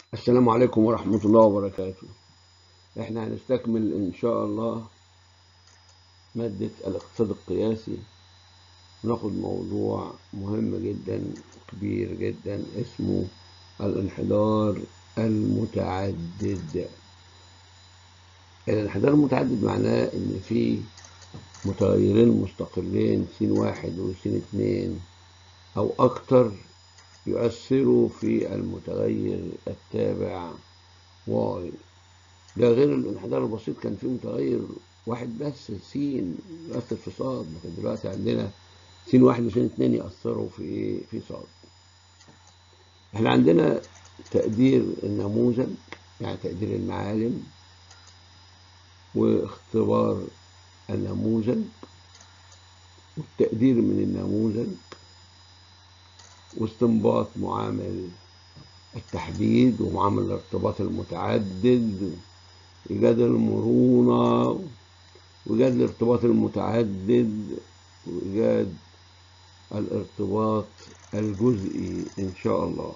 السلام عليكم ورحمة الله وبركاته احنا هنستكمل ان شاء الله مادة الاقتصاد القياسي وناخد موضوع مهم جدا كبير جدا اسمه الانحدار المتعدد الانحدار المتعدد معناه ان في متغيرين مستقلين س واحد وس اتنين او اكتر يؤثروا في المتغير التابع واي ده غير الانحدار البسيط كان في متغير واحد بس س يؤثر في صاد لكن دلوقتي عندنا س واحد وس اتنين يأثروا في ايه في صاد احنا عندنا تقدير النموذج يعني تقدير المعالم واختبار النموذج والتقدير من النموذج واستنباط معامل التحديد ومعامل الارتباط المتعدد إيجاد المرونة وإيجاد الارتباط المتعدد وإيجاد الارتباط الجزئي إن شاء الله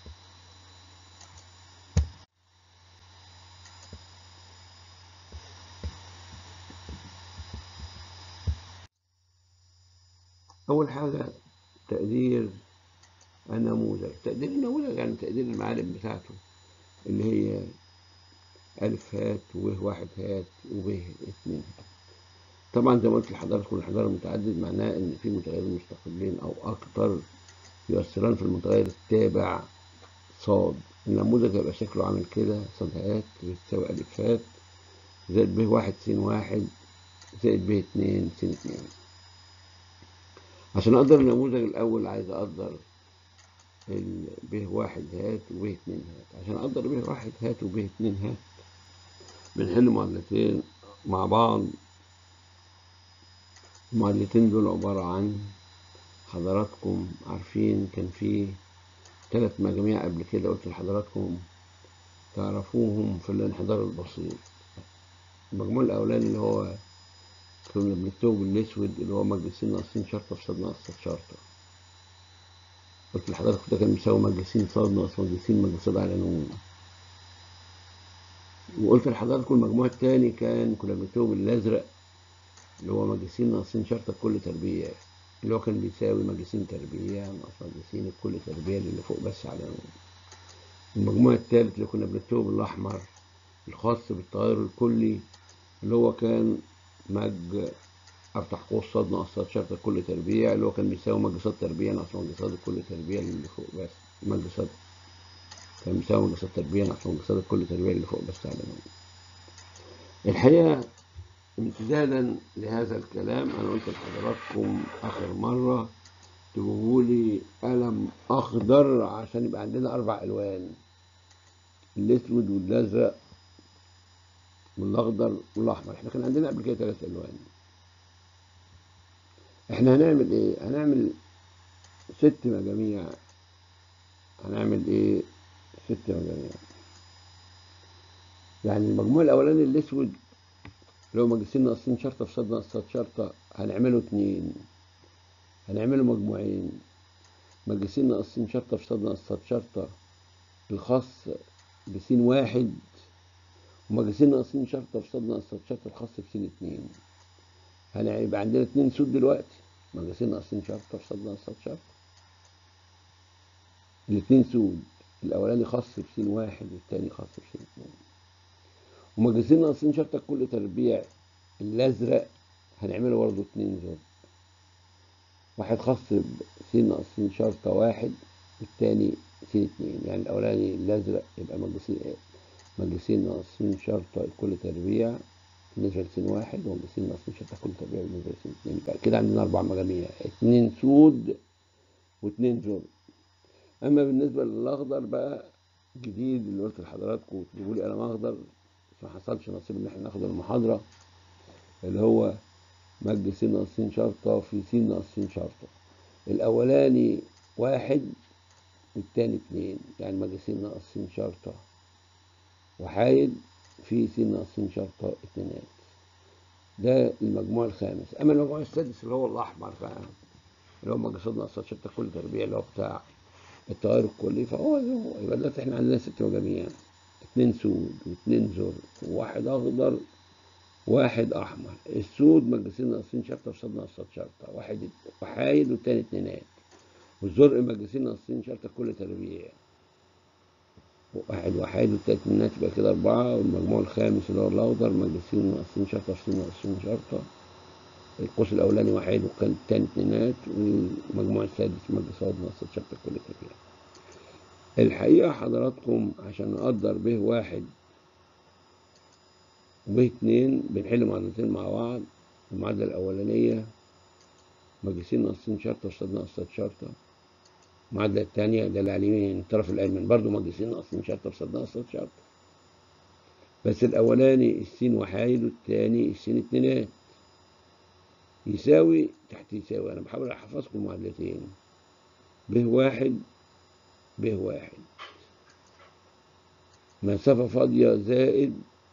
أول حاجة تقدير النموذج تقدير النموذج يعني تقدير المعالم بتاعته اللي هي ألف هات و واحد هات وب اتنين هات طبعا زي ما قلت لحضرتك الانحدار المتعدد معناه إن في متغيرين مستقلين أو أكتر يؤثران في المتغير التابع صاد النموذج هيبقى شكله عامل كده صاد هات بتساوي ألف هات زائد ب واحد س واحد زائد ب اتنين س اتنين عشان أقدر النموذج الأول عايز أقدر ب واحد هات وب اتنين هات عشان اقدر ب واحد هات وب اتنين هات بنحل معادلتين مع بعض المعادلتين دول عبارة عن حضراتكم عارفين كان في ثلاث مجاميع قبل كده قلت لحضراتكم تعرفوهم في الانحدار البسيط المجموع الأولاني اللي هو كنا بنكتبه بالأسود اللي هو مجلسين ناقصين شرطة في صاد ناقص شرطة قلت لحضرتك ده كان بيساوي مجلسين صاد ناقص مجلسين مجلس صاد على نون وقلت لحضراتكم المجموع الثاني كان كنا بنكتبه بالازرق اللي هو مجلسين ناقصين شرطة بكل تربيع اللي هو كان بيساوي مجلسين تربيع ناقص مجلسين الكل تربيع اللي فوق بس على نون المجموع الثالث اللي كنا بنكتبه بالاحمر الخاص بالتغير الكلي اللي هو كان مج افتح قوس صاد ناقص صاد شرطة كل تربيع اللي هو كان بيساوي مجلسات تربيع ناقص مجلسات كل تربيع اللي فوق بس مجلسات كان بيساوي مجلسات تربيع ناقص مجلسات كل تربيع اللي فوق بس على نون الحقيقة امتدادا لهذا الكلام انا قلت لحضراتكم اخر مرة تجيبوا لي قلم اخضر عشان يبقى عندنا اربع الوان الاسود والازرق والاخضر والاحمر احنا كان عندنا قبل كده ثلاث الوان احنا هنعمل ايه هنعمل ست مجاميع هنعمل ايه ست مجاميع يعني المجموع الاولاني الاسود اللي هو مجلسين ناقصين شرطه في صاد ناقص شرطه هنعمله اتنين هنعمله مجموعين مجلسين ناقصين شرطه في صاد ناقص شرطه الخاص بسين واحد ومجلسين ناقصين شرطه في صاد ناقص شرطه الخاص بسين اتنين هيبقى عندنا اتنين سود دلوقتي مجلسين ناقصين شرطة في صاد ناقص شرطة الاتنين سود الأولاني خاص بسين واحد والتاني خاص بسين اتنين ومجلسين ناقصين شرطة كل تربيع الأزرق هنعمله برضه اتنين زود واحد خاص بسين ناقصين شرطة واحد والتاني سين اتنين يعني الأولاني الأزرق يبقى مجلسين مجلسين ناقصين شرطة كل تربيع بالنسبة لسين واحد ومجلسين ناقصين شرطة كل تربيع بالنسبة لسين اتنين يبقى كده عندنا أربع مجاميع اتنين سود واتنين جر أما بالنسبة للأخضر بقى جديد اللي قلت لحضراتكم تجيبوا لي قلم أخضر ما حصلش نصيب إن احنا ناخد المحاضرة اللي هو مج س ناقصين شرطة في س ناقصين شرطة الأولاني واحد والتاني اتنين يعني مج س ناقصين شرطة وحايد في س ناقصين شرطة اتنينات ده المجموع الخامس أما المجموع السادس اللي هو الأحمر بقى اللي هو مجسود ناقصات شتى كل تربيع اللي هو بتاع التغير الكلي فهو زي ما هو يبقى دلوقتي احنا عندنا ست مجاميع اتنين سود واتنين زرق وواحد اخضر واحد احمر السود مجلسين ناقصين شرطه وصاد ناقصات شرطه واحد وحايد والتاني اتنينات والزرق مجلسين ناقصين شرطه كل تربيع واحد وحايد والتالت اتنينات يبقى كده اربعه والمجموع الخامس اللي هو الاخضر مجلسين ناقصين شرطه وصاد ناقصين شرطه القوس الاولاني واحد والتاني اتنينات والمجموع السادس مجلسات ناقصات شرطه كل تربيع الحقيقه حضراتكم عشان نقدر به واحد وب اتنين بنحل معادلتين مع بعض المعادلة الأولانية مجلسين ناقصين شرطة وصاد ناقصات شرطة المعادلة التانية ده اللي على اليمين الطرف الأيمن برضه مجلسين ناقصين شرطة وصاد ناقصات شرطة بس الأولاني السين وحايد والتاني السين اتنينات يساوي تحت يساوي أنا بحاول أحفظكم معادلتين ب واحد ب واحد مسافة فاضية زائد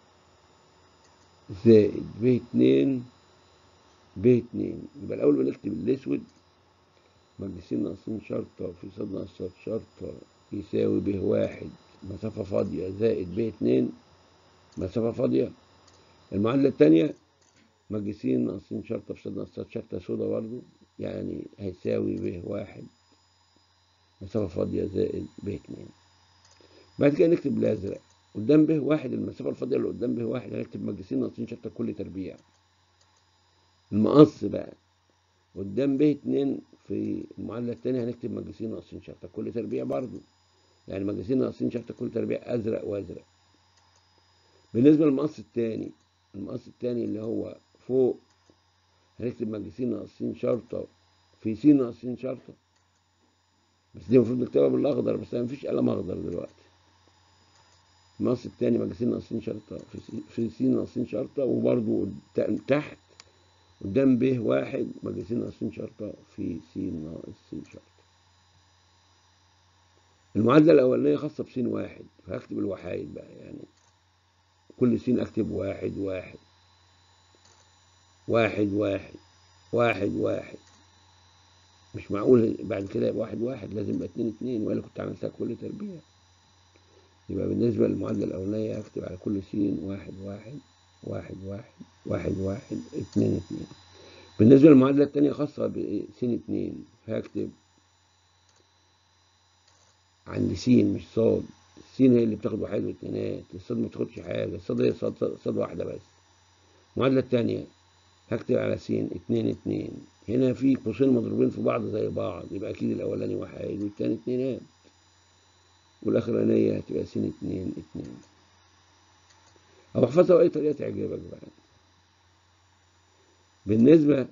زائد ب اتنين ب اتنين يبقى الأول بنكتب الأسود مجلسين ناقصين شرطة في صاد ناقصات شرطة يساوي ب واحد مسافة فاضية زائد ب اتنين مسافة فاضية المعادلة التانية مجلسين ناقصين شرطة في صاد ناقصات شرطة سودا برضه يعني هيساوي ب واحد مسافة فاضية زائد ب اتنين بعد كده نكتب الأزرق قدام به واحد المسافة الفاضية اللي قدام به واحد هنكتب مجلسين ناقصين شرطة كل تربيع المقص بقى قدام به اتنين في المعادلة التانية هنكتب مجلسين ناقصين شرطة كل تربيع برضو يعني مجلسين ناقصين شرطة كل تربيع أزرق وأزرق بالنسبة للمقص التاني المقص التاني اللي هو فوق هنكتب مجلسين ناقصين شرطة في س ناقصين شرطة بس دي المفروض نكتبها بالأخضر بس مفيش قلم أخضر دلوقتي المقص التاني مجلسين ناقصين شرطة في في س ناقصين شرطة وبرضو تحت قدام ب واحد مجلسين ناقصين شرطة في س ناقص شرطة المعادلة الأولانية خاصة بس واحد فهكتب الوحايد بقى يعني كل س أكتب واحد واحد واحد واحد واحد واحد مش معقول بعد كده يبقى واحد واحد لازم يبقى اتنين اتنين وإلا كنت عملتها كل تربيع يبقى بالنسبة للمعادلة الأولانية هكتب على كل س واحد واحد واحد واحد واحد واحد اتنين اتنين بالنسبة للمعادلة التانية خاصة بس اتنين فهكتب عند س مش صاد السين هي اللي بتاخد واحد واتنينات الصاد ما بتاخدش حاجة الصاد هي صاد, صاد واحدة بس المعادلة التانية هكتب على س اتنين اتنين هنا في قوسين مضروبين في بعض زي بعض يبقى أكيد الأولاني واحد والتاني اتنينات والأخرانية هتبقى س اتنين اتنين أو احفظها بأي طريقة تعجبك بقى بالنسبة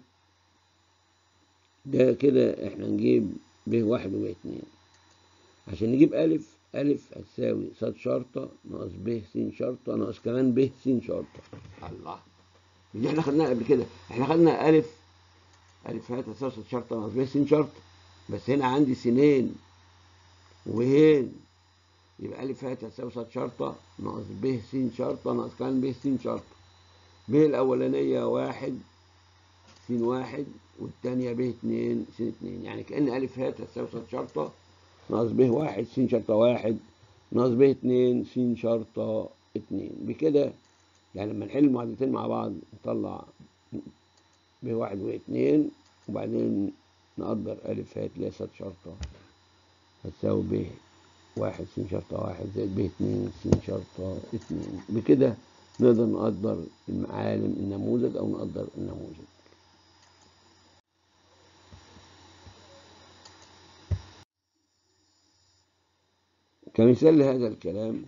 ده كده احنا نجيب ب واحد وب اتنين عشان نجيب ألف ألف هتساوي صاد شرطة ناقص ب س شرطة ناقص كمان ب س شرطة الله دي احنا خدناها قبل كده احنا خدنا ألف ألف هات هتساوي صاد شرطة ناقص ب س شرطة بس هنا عندي سنين وهين يبقى ألف هات هتساوي صاد شرطة ناقص ب س شرطة ناقص كمان ب س شرطة ب الأولانية واحد س واحد والتانية ب اتنين س اتنين يعني كأن ألف هات هتساوي صاد شرطة ناقص ب واحد س شرطة واحد ناقص ب اتنين س شرطة اتنين بكده يعني لما نحل المعادلتين مع بعض نطلع ب واحد واتنين وبعدين نقدر ألف هات اللي هي صاد شرطة هتساوي ب واحد س شرطة واحد زائد ب اتنين س شرطة اتنين بكده نقدر نقدر المعالم النموذج أو نقدر النموذج كمثال لهذا الكلام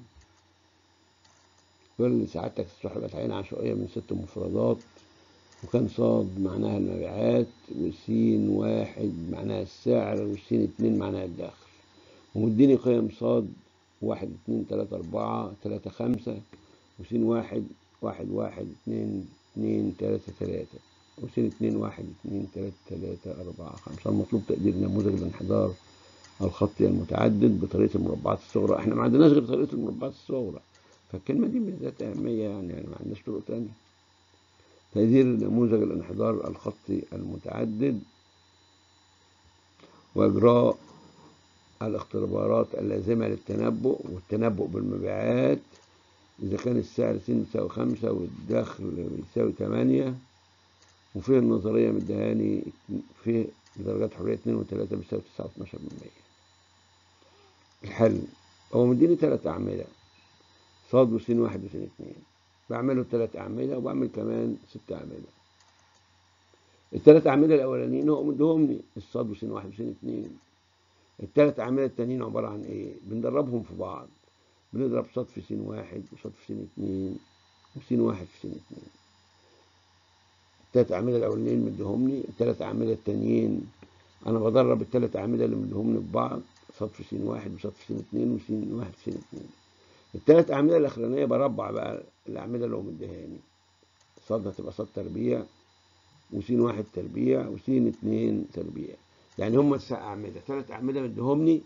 يقول سعادتك استحبت عين عشوائية من ست مفردات وكان صاد معناها المبيعات والسين واحد معناها السعر والسين اتنين معناها الدخل ومديني قيم صاد واحد اتنين تلاتة أربعة تلاتة خمسة وسين واحد واحد واحد اتنين اتنين تلاتة تلاتة وسين اتنين واحد اتنين تلاتة تلاتة أربعة خمسة المطلوب تقدير نموذج الانحدار الخطي المتعدد بطريقة المربعات الصغرى احنا ما عندناش غير طريقة المربعات الصغرى فالكلمة دي بالذات أهمية يعني, يعني ما عندناش طرق تانية تقدير نموذج الانحدار الخطي المتعدد وإجراء الاختبارات اللازمة للتنبؤ والتنبؤ بالمبيعات إذا كان السعر س بيساوي خمسة والدخل بيساوي تمانية وفيه النظرية مدهاني فيه درجات حرية اتنين وتلاتة بيساوي تسعة واتناشر من مية الحل هو مديني تلات أعمدة صاد وسين واحد وسين اتنين بعمله تلات أعمدة وبعمل كمان ست أعمدة التلات أعمدة الأولانيين هو مديهم لي الصاد وسين واحد وسين اتنين التلات أعمدة التانيين عبارة عن إيه؟ بندربهم في بعض بنضرب صاد في سين واحد وصاد في سين اتنين وسين واحد في سين اتنين التلات أعمدة الأولانيين مديهم لي التلات أعمدة التانيين أنا بدرب التلات أعمدة اللي مديهم لي ببعض صاد في سين واحد وصاد في سين اتنين وسين واحد في سين اتنين التلات أعمدة الأخرانية بربع بقى الأعمدة اللي هو مديهاني صاد هتبقى صاد تربيع وسين واحد تربيع وسين اتنين تربيع يعني هم تسع أعمدة تلات أعمدة مديهمني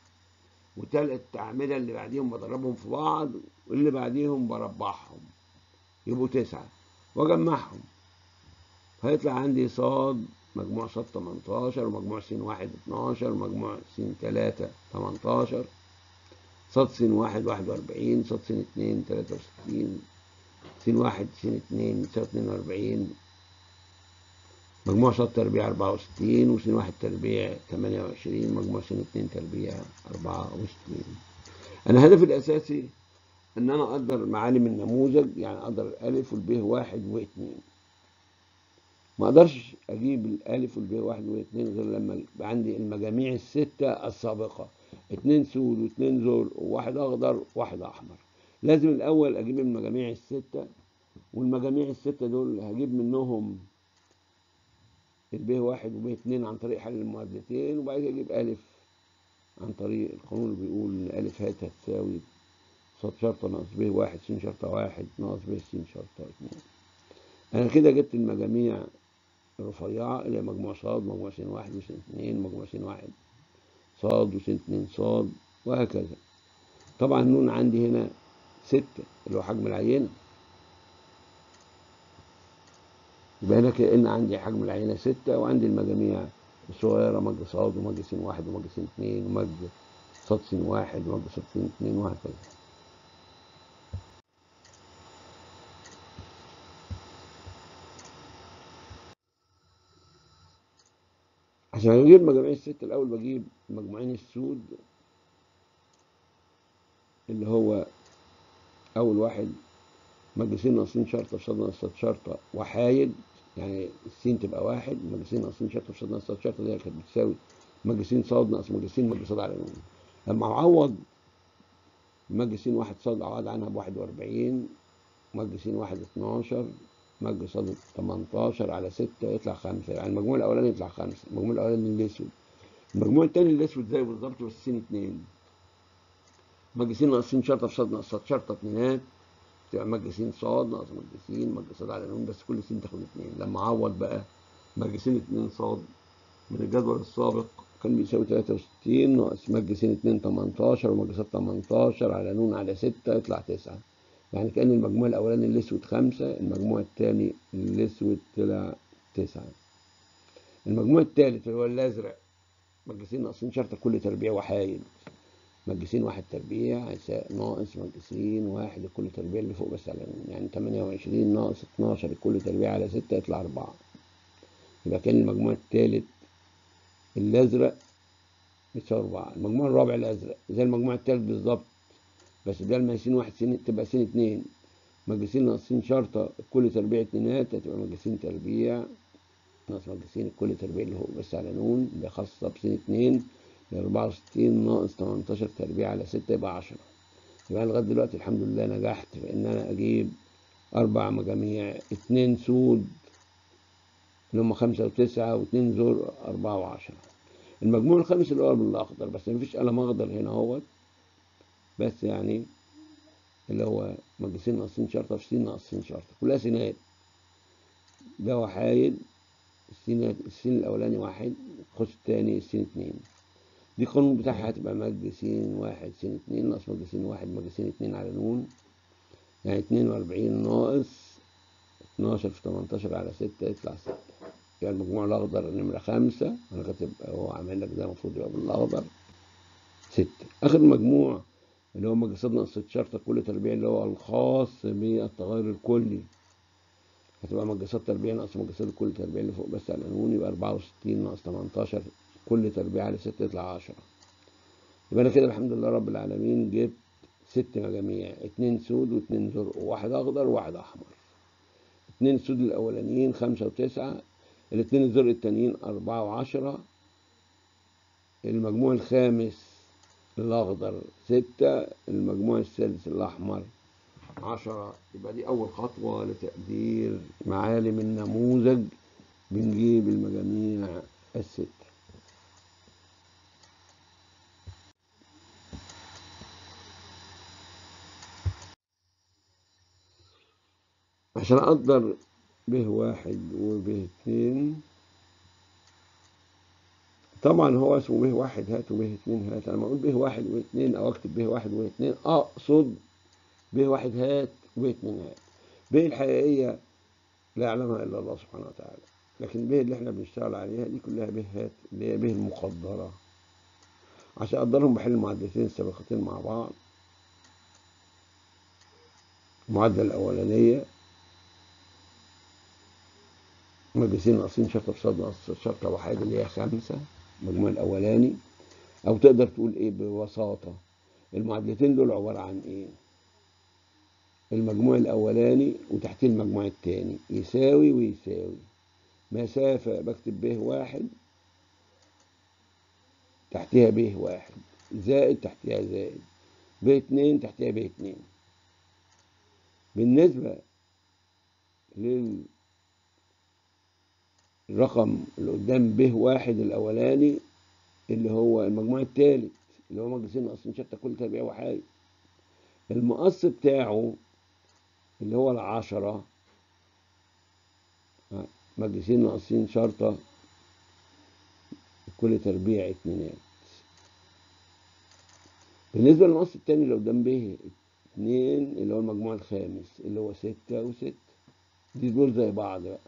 وتلات أعمدة اللي بعديهم بضربهم في بعض واللي بعديهم بربعهم يبقوا تسعة وأجمعهم هيطلع عندي صاد مجموع صاد 18 ومجموع س واحد 12 ومجموع س 3 18 صاد س واحد 41 صاد س 2 63 س واحد س 2 يساوي 42 مجموع صاد تربيع 64 وس واحد تربيع 28 مجموع س 2 تربيع 64 أنا هدفي الأساسي إن أنا أقدر معالم النموذج يعني أقدر الألف والب واحد واثنين ما أقدرش أجيب الألف والب واحد واثنين غير لما يبقى عندي المجاميع الستة السابقة اتنين سود واتنين زرق وواحد أخضر وواحد أحمر لازم الأول أجيب المجاميع الستة والمجاميع الستة دول هجيب منهم الب واحد وب اتنين عن طريق حل المعادلتين وبعد كده اجيب الف عن طريق القانون اللي بيقول ان الف هات هتساوي صاد شرطة ناقص ب واحد س شرطة واحد ناقص ب س شرطة اتنين انا كده جبت المجاميع الرفيعة اللي هي مجموع صاد مجموع س واحد وس اتنين مجموع س واحد صاد وس اتنين صاد وهكذا طبعا النون عندي هنا ستة اللي هو حجم العينة يبقى هنا كأن عندي حجم العينة ستة وعندي المجاميع الصغيرة مج صاد ومج س واحد ومج س اتنين ومج صاد س واحد ومج صاد س اتنين وهكذا عشان اجيب مجاميع الستة الأول بجيب مجموعين السود اللي هو أول واحد مجلسين ناقصين شرطة في صاد ناقص شرطة وحايد يعني السين تبقى واحد مجلسين ناقصين شرطة في صاد ناقص شرطة دي كانت بتساوي مجلسين صاد ناقص مجلسين مجلس صاد على نون لما أعوض مجلسين واحد صاد أعوض عنها بواحد وأربعين مجلسين واحد اتناشر مجلس صاد تمنتاشر على ستة يطلع خمسة يعني المجموع الأولاني يطلع خمسة المجموع الأولاني الأسود المجموع التاني الأسود زيه بالظبط بس سين اتنين مجلسين ناقصين شرطة في صاد ناقص شرطة اتنينات تبقى مجلسين صاد ناقص مجلسين مجلس صاد على نون بس كل سين تاخد اتنين لما اعوض بقى مجلسين اتنين صاد من الجدول السابق كان بيساوي تلاتة وستين ناقص مجلسين اتنين تمنتاشر ومجلسات تمنتاشر على نون على ستة يطلع تسعة يعني كأن المجموع الأولاني الأسود خمسة المجموع التاني الأسود طلع تسعة المجموع التالت اللي هو الأزرق مجلسين ناقصين شرطة كل تربيع وحايد مجلسين واحد تربيع ناقص مجلسين واحد الكل تربيع اللي فوق بس على يعني تمانية وعشرين ناقص اتناشر الكل تربيع على ستة يطلع أربعة يبقى كان المجموع التالت الأزرق يساوي أربعة المجموع الرابع الأزرق زي المجموع التالت بالظبط بس ده لما سين واحد سين تبقى سين اتنين مجلسين ناقصين شرطة الكل تربيع اتنينات هتبقى مجلسين تربيع ناقص مجلسين الكل تربيع اللي هو بس على نون اللي خاصة بسين اتنين أربعة وستين ناقص تمنتاشر تربيع على ستة يبقى عشرة يبقى لغاية دلوقتي الحمد لله نجحت في إن أنا أجيب أربع مجاميع اتنين سود اللي هم خمسة وتسعة واتنين زور أربعة وعشرة المجموع الخامس اللي هو بالأخضر بس مفيش قلم أخضر هنا اهوت بس يعني اللي هو مجلسين ناقصين شرطة في سين ناقصين شرطة كلها سينات ده وحايد السين السين الأولاني واحد القوس التاني السين اتنين دي القانون بتاعها هتبقى مج س واحد س اتنين ناقص مج س واحد مج س اتنين على نون يعني اتنين وأربعين ناقص اتناشر في تمنتاشر على ستة يطلع ستة يعني المجموع الأخضر نمرة خمسة أنا كاتب هو عامل لك ده المفروض يبقى بالأخضر ستة آخر مجموع اللي هو مجسات ناقص شرطة كل تربيع اللي هو الخاص بالتغير الكلي هتبقى مجسات تربيع ناقص مجسات الكل تربيع اللي فوق بس على القانون يبقى 64 ناقص 18 كل تربيع على 6 يطلع 10 يبقى انا كده الحمد لله رب العالمين جبت ست مجاميع اتنين سود واتنين زرق وواحد اخضر وواحد احمر اتنين السود الاولانيين خمسة وتسعة الاتنين الزرق التانيين اربعة وعشرة المجموع الخامس الاخضر ستة المجموع السادس الاحمر عشرة يبقى دي اول خطوة لتقدير معالم النموذج بنجيب المجاميع الستة عشان أقدر به واحد وبه اتنين طبعا هو اسمه به واحد هات وبه اتنين هات لما أقول به واحد واتنين أو أكتب به واحد واتنين أقصد به واحد هات وبه اتنين هات به الحقيقية لا يعلمها إلا الله سبحانه وتعالى لكن به اللي احنا بنشتغل عليها دي كلها به هات اللي هي به المقدرة عشان أقدرهم بحل المعادلتين السابقتين مع بعض المعادلة الأولانية مجلسين ناقصين شرطة بصاد ناقص شرطة واحدة اللي هي خمسة المجموع الأولاني أو تقدر تقول إيه ببساطة المعادلتين دول عبارة عن إيه؟ المجموع الأولاني وتحتيه المجموع التاني يساوي ويساوي مسافة بكتب به واحد تحتها به واحد زائد تحتها زائد به اتنين تحتها به اتنين بالنسبة لل الرقم اللي قدام به واحد الأولاني اللي هو المجموع الثالث اللي هو مجلسين ناقصين شتى كل تربيع وحاجة المقص بتاعه اللي هو العشرة مجلسين ناقصين شرطة كل تربيع اتنينات بالنسبة للمقص التاني اللي قدام به اتنين اللي هو المجموع الخامس اللي هو ستة وستة دي دول زي بعض بقى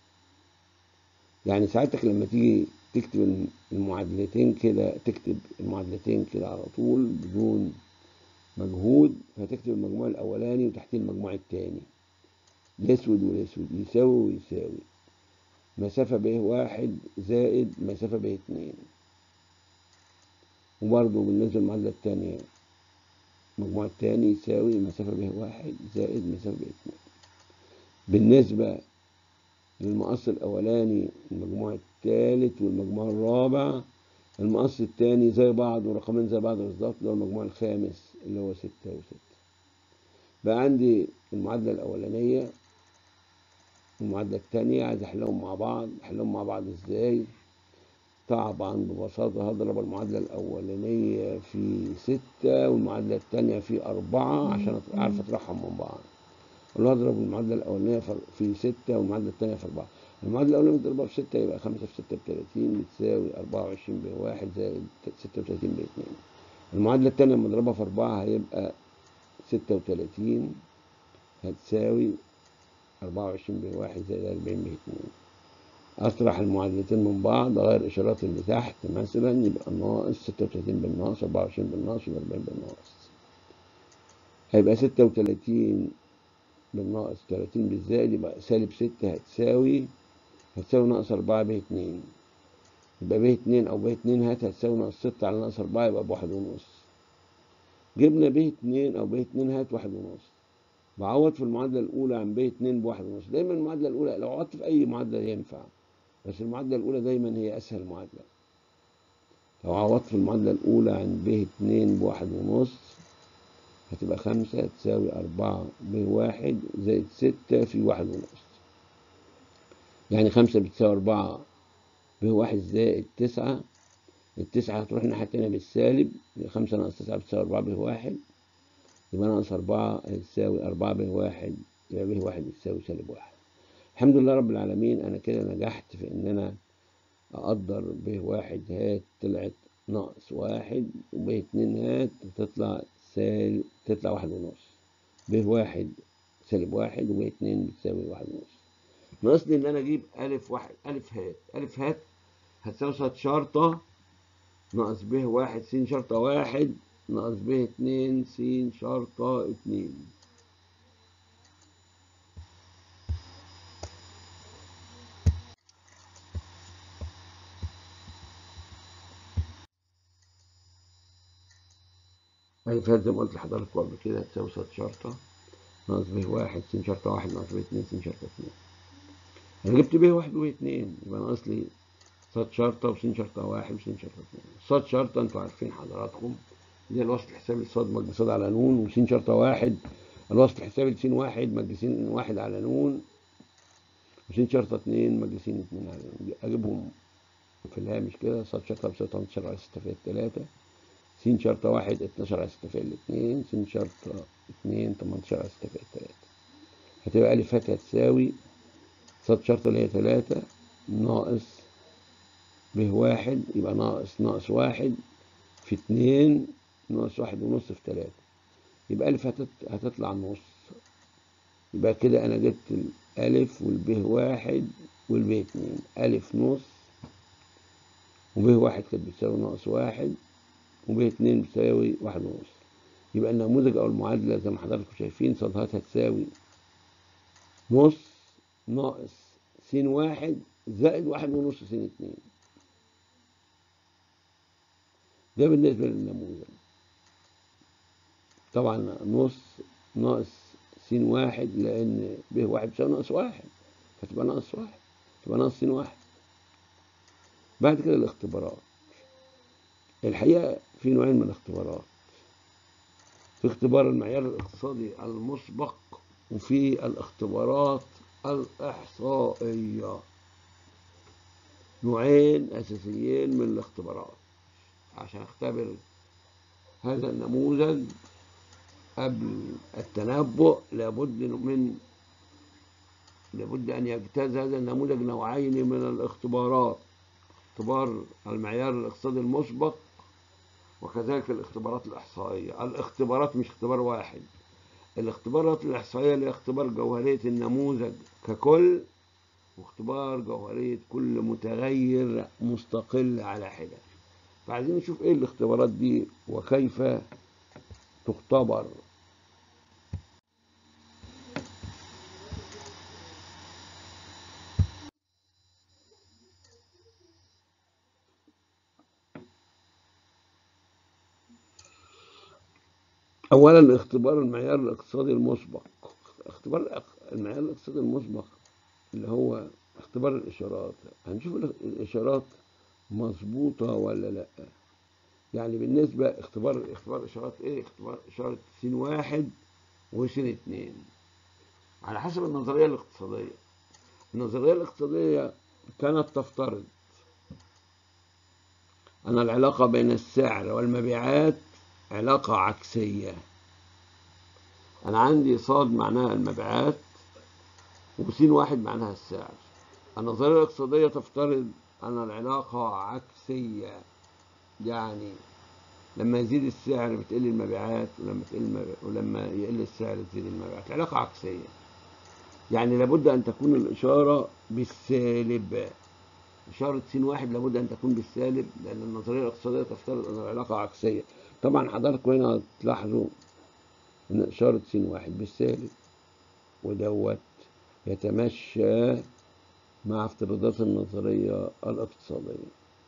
يعني ساعتك لما تيجي تكتب المعادلتين كده تكتب المعادلتين كده على طول بدون مجهود فتكتب المجموع الأولاني وتحتيه المجموع التاني الأسود والأسود يساوي ويساوي مسافة به واحد زائد مسافة به اتنين وبرضه بالنسبة للمعادلة التانية المجموع التاني يساوي مسافة به واحد زائد مسافة به اتنين بالنسبة للمقص الأولاني المجموع الثالث والمجموع الرابع المقص الثاني زي بعض ورقمين زي بعض بالظبط اللي هو المجموع الخامس اللي هو ستة وستة بقى عندي المعادلة الأولانية والمعادلة الثانية عايز أحلهم مع بعض أحلهم مع بعض إزاي طبعا ببساطة هضرب المعادلة الأولانية في ستة والمعادلة الثانية في أربعة عشان أعرف أطرحهم من بعض اللي هضرب المعادلة الأولانية في ستة والمعادلة الثانية في أربعة المعادلة الأولانية مضروبة في ستة يبقى خمسة في ستة بتلاتين بتساوي أربعة وعشرين بواحد زائد ستة وتلاتين باتنين المعادلة الثانية مضروبة في أربعة هيبقى ستة وتلاتين هتساوي أربعة وعشرين بواحد زائد أربعين باتنين أطرح المعادلتين من بعض أغير الإشارات اللي تحت مثلا يبقى ناقص ستة وتلاتين بالناقص أربعة وعشرين بالناقص يبقى أربعين بالناقص هيبقى ستة وتلاتين بالناقص تلاتين بالزائد يبقى سالب ستة هتساوي هتساوي ناقص أربعة ب اتنين يبقى ب اتنين أو ب اتنين هات هتساوي ناقص ستة على ناقص أربعة يبقى بواحد ونص جبنا ب اتنين أو ب اتنين هات واحد ونص بعوض في المعادلة الأولى عن ب اتنين بواحد ونص دايما المعادلة الأولى لو عوضت في أي معادلة ينفع بس المعادلة الأولى دايما هي أسهل معادلة لو عوضت في المعادلة الأولى عن ب اتنين بواحد ونص هتبقى خمسة تساوي أربعة بواحد زائد ستة في واحد ونص يعني خمسة بتساوي أربعة بواحد زائد تسعة التسعة هتروح الناحية التانية بالسالب خمسة ناقص تسعة بتساوي أربعة بواحد يبقى ناقص أربعة هتساوي أربعة بواحد يبقى به واحد يساوي سالب واحد الحمد لله رب العالمين أنا كده نجحت في إن أنا أقدر به واحد هات طلعت ناقص واحد وبه اتنين هات تطلع سالب تطلع واحد ونص ب واحد سالب واحد وب اتنين بتساوي واحد ونص ناقص لي ان انا اجيب الف واحد الف هات الف هات هتساوي صاد شرطة ناقص ب واحد س شرطة واحد ناقص ب اتنين س شرطة اتنين أي فات زي ما قلت لحضراتكم قبل كده هتساوي صاد شرطة ناقص ب واحد س شرطة واحد ناقص ب اتنين س شرطة اتنين أنا جبت ب واحد و اتنين يبقى ناقص لي صاد شرطة وس شرطة واحد وس شرطة اتنين صاد شرطة أنتوا عارفين حضراتكم دي الوسط الحسابي لصاد مج صاد على نون وس شرطة واحد الوسط الحسابي لس واحد مج س واحد على نون وس شرطة اتنين مج س اتنين على نون أجيبهم في الهامش كده صاد شرطة بتساوي 18 على 6 في 3 س شرطة واحد 12 على 6 في الاتنين س شرطة اتنين 18 على 6 في 3 هتبقى ألف هات هتساوي صاد شرطة اللي هي 3 ناقص ب واحد يبقى ناقص ناقص واحد في اتنين ناقص واحد ونص في تلاتة يبقى ألف هتت... هتطلع نص يبقى كده أنا جبت الألف والب واحد والب اتنين ألف نص وب واحد كانت بتساوي ناقص واحد وب اتنين بتساوي واحد ونص يبقى النموذج أو المعادلة زي ما حضراتكم شايفين صادهات هتساوي نص ناقص س واحد زائد واحد ونص س اتنين ده بالنسبة للنموذج طبعا نص ناقص س واحد لأن ب واحد بيساوي ناقص واحد فتبقى ناقص واحد تبقى ناقص س واحد بعد كده الاختبارات الحقيقة في نوعين من الاختبارات في اختبار المعيار الاقتصادي المسبق وفي الاختبارات الإحصائية نوعين أساسيين من الاختبارات عشان اختبر هذا النموذج قبل التنبؤ لابد من لابد أن يجتاز هذا النموذج نوعين من الاختبارات اختبار المعيار الاقتصادي المسبق وكذلك الاختبارات الإحصائية الاختبارات مش اختبار واحد الاختبارات الإحصائية اللي اختبار جوهرية النموذج ككل واختبار جوهرية كل متغير مستقل على حدة فعايزين نشوف ايه الاختبارات دي وكيف تختبر اولا اختبار المعيار الاقتصادي المسبق اختبار المعيار الاقتصادي المسبق اللي هو اختبار الاشارات هنشوف الاشارات مظبوطة ولا لا يعني بالنسبة اختبار اختبار اشارات ايه اختبار اشارة س واحد وس اتنين على حسب النظرية الاقتصادية النظرية الاقتصادية كانت تفترض أن العلاقة بين السعر والمبيعات علاقة عكسية أنا عندي صاد معناها المبيعات وس واحد معناها السعر النظرية الاقتصادية تفترض أن العلاقة عكسية يعني لما يزيد السعر بتقل المبيعات ولما تقل المبيعات ولما يقل السعر تزيد المبيعات العلاقة عكسية يعني لابد أن تكون الإشارة بالسالب إشارة س واحد لابد أن تكون بالسالب لأن النظرية الاقتصادية تفترض أن العلاقة عكسية طبعا حضراتكم هنا تلاحظوا أن إشارة س واحد بالسالب ودوت يتمشى مع افتراضات النظرية الاقتصادية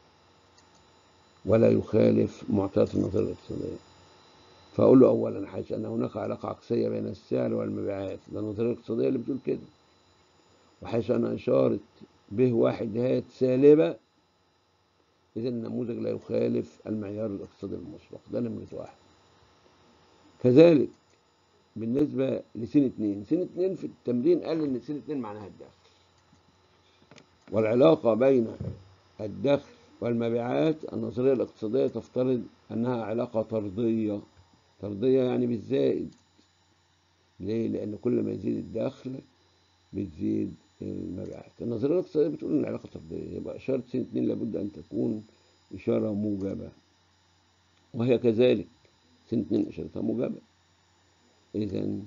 ولا يخالف معطيات النظرية الاقتصادية فأقول له أولا حيث أن هناك علاقة عكسية بين السعر والمبيعات ده النظرية الاقتصادية اللي بتقول كده وحيث أن إشارة ب واحد هات سالبة إذا النموذج لا يخالف المعيار الاقتصادي المسبق ده نمرة واحد كذلك بالنسبة لسن اتنين سن اتنين في التمرين قال إن سن اتنين معناها الدخل والعلاقة بين الدخل والمبيعات النظرية الاقتصادية تفترض أنها علاقة طردية طردية يعني بالزائد ليه؟ لأن كل ما يزيد الدخل بتزيد المبيعات النظرية الاقتصادية بتقول إن العلاقة طردية يبقى إشارة س اتنين لابد أن تكون إشارة موجبة وهي كذلك س اتنين إشارتها موجبة إذا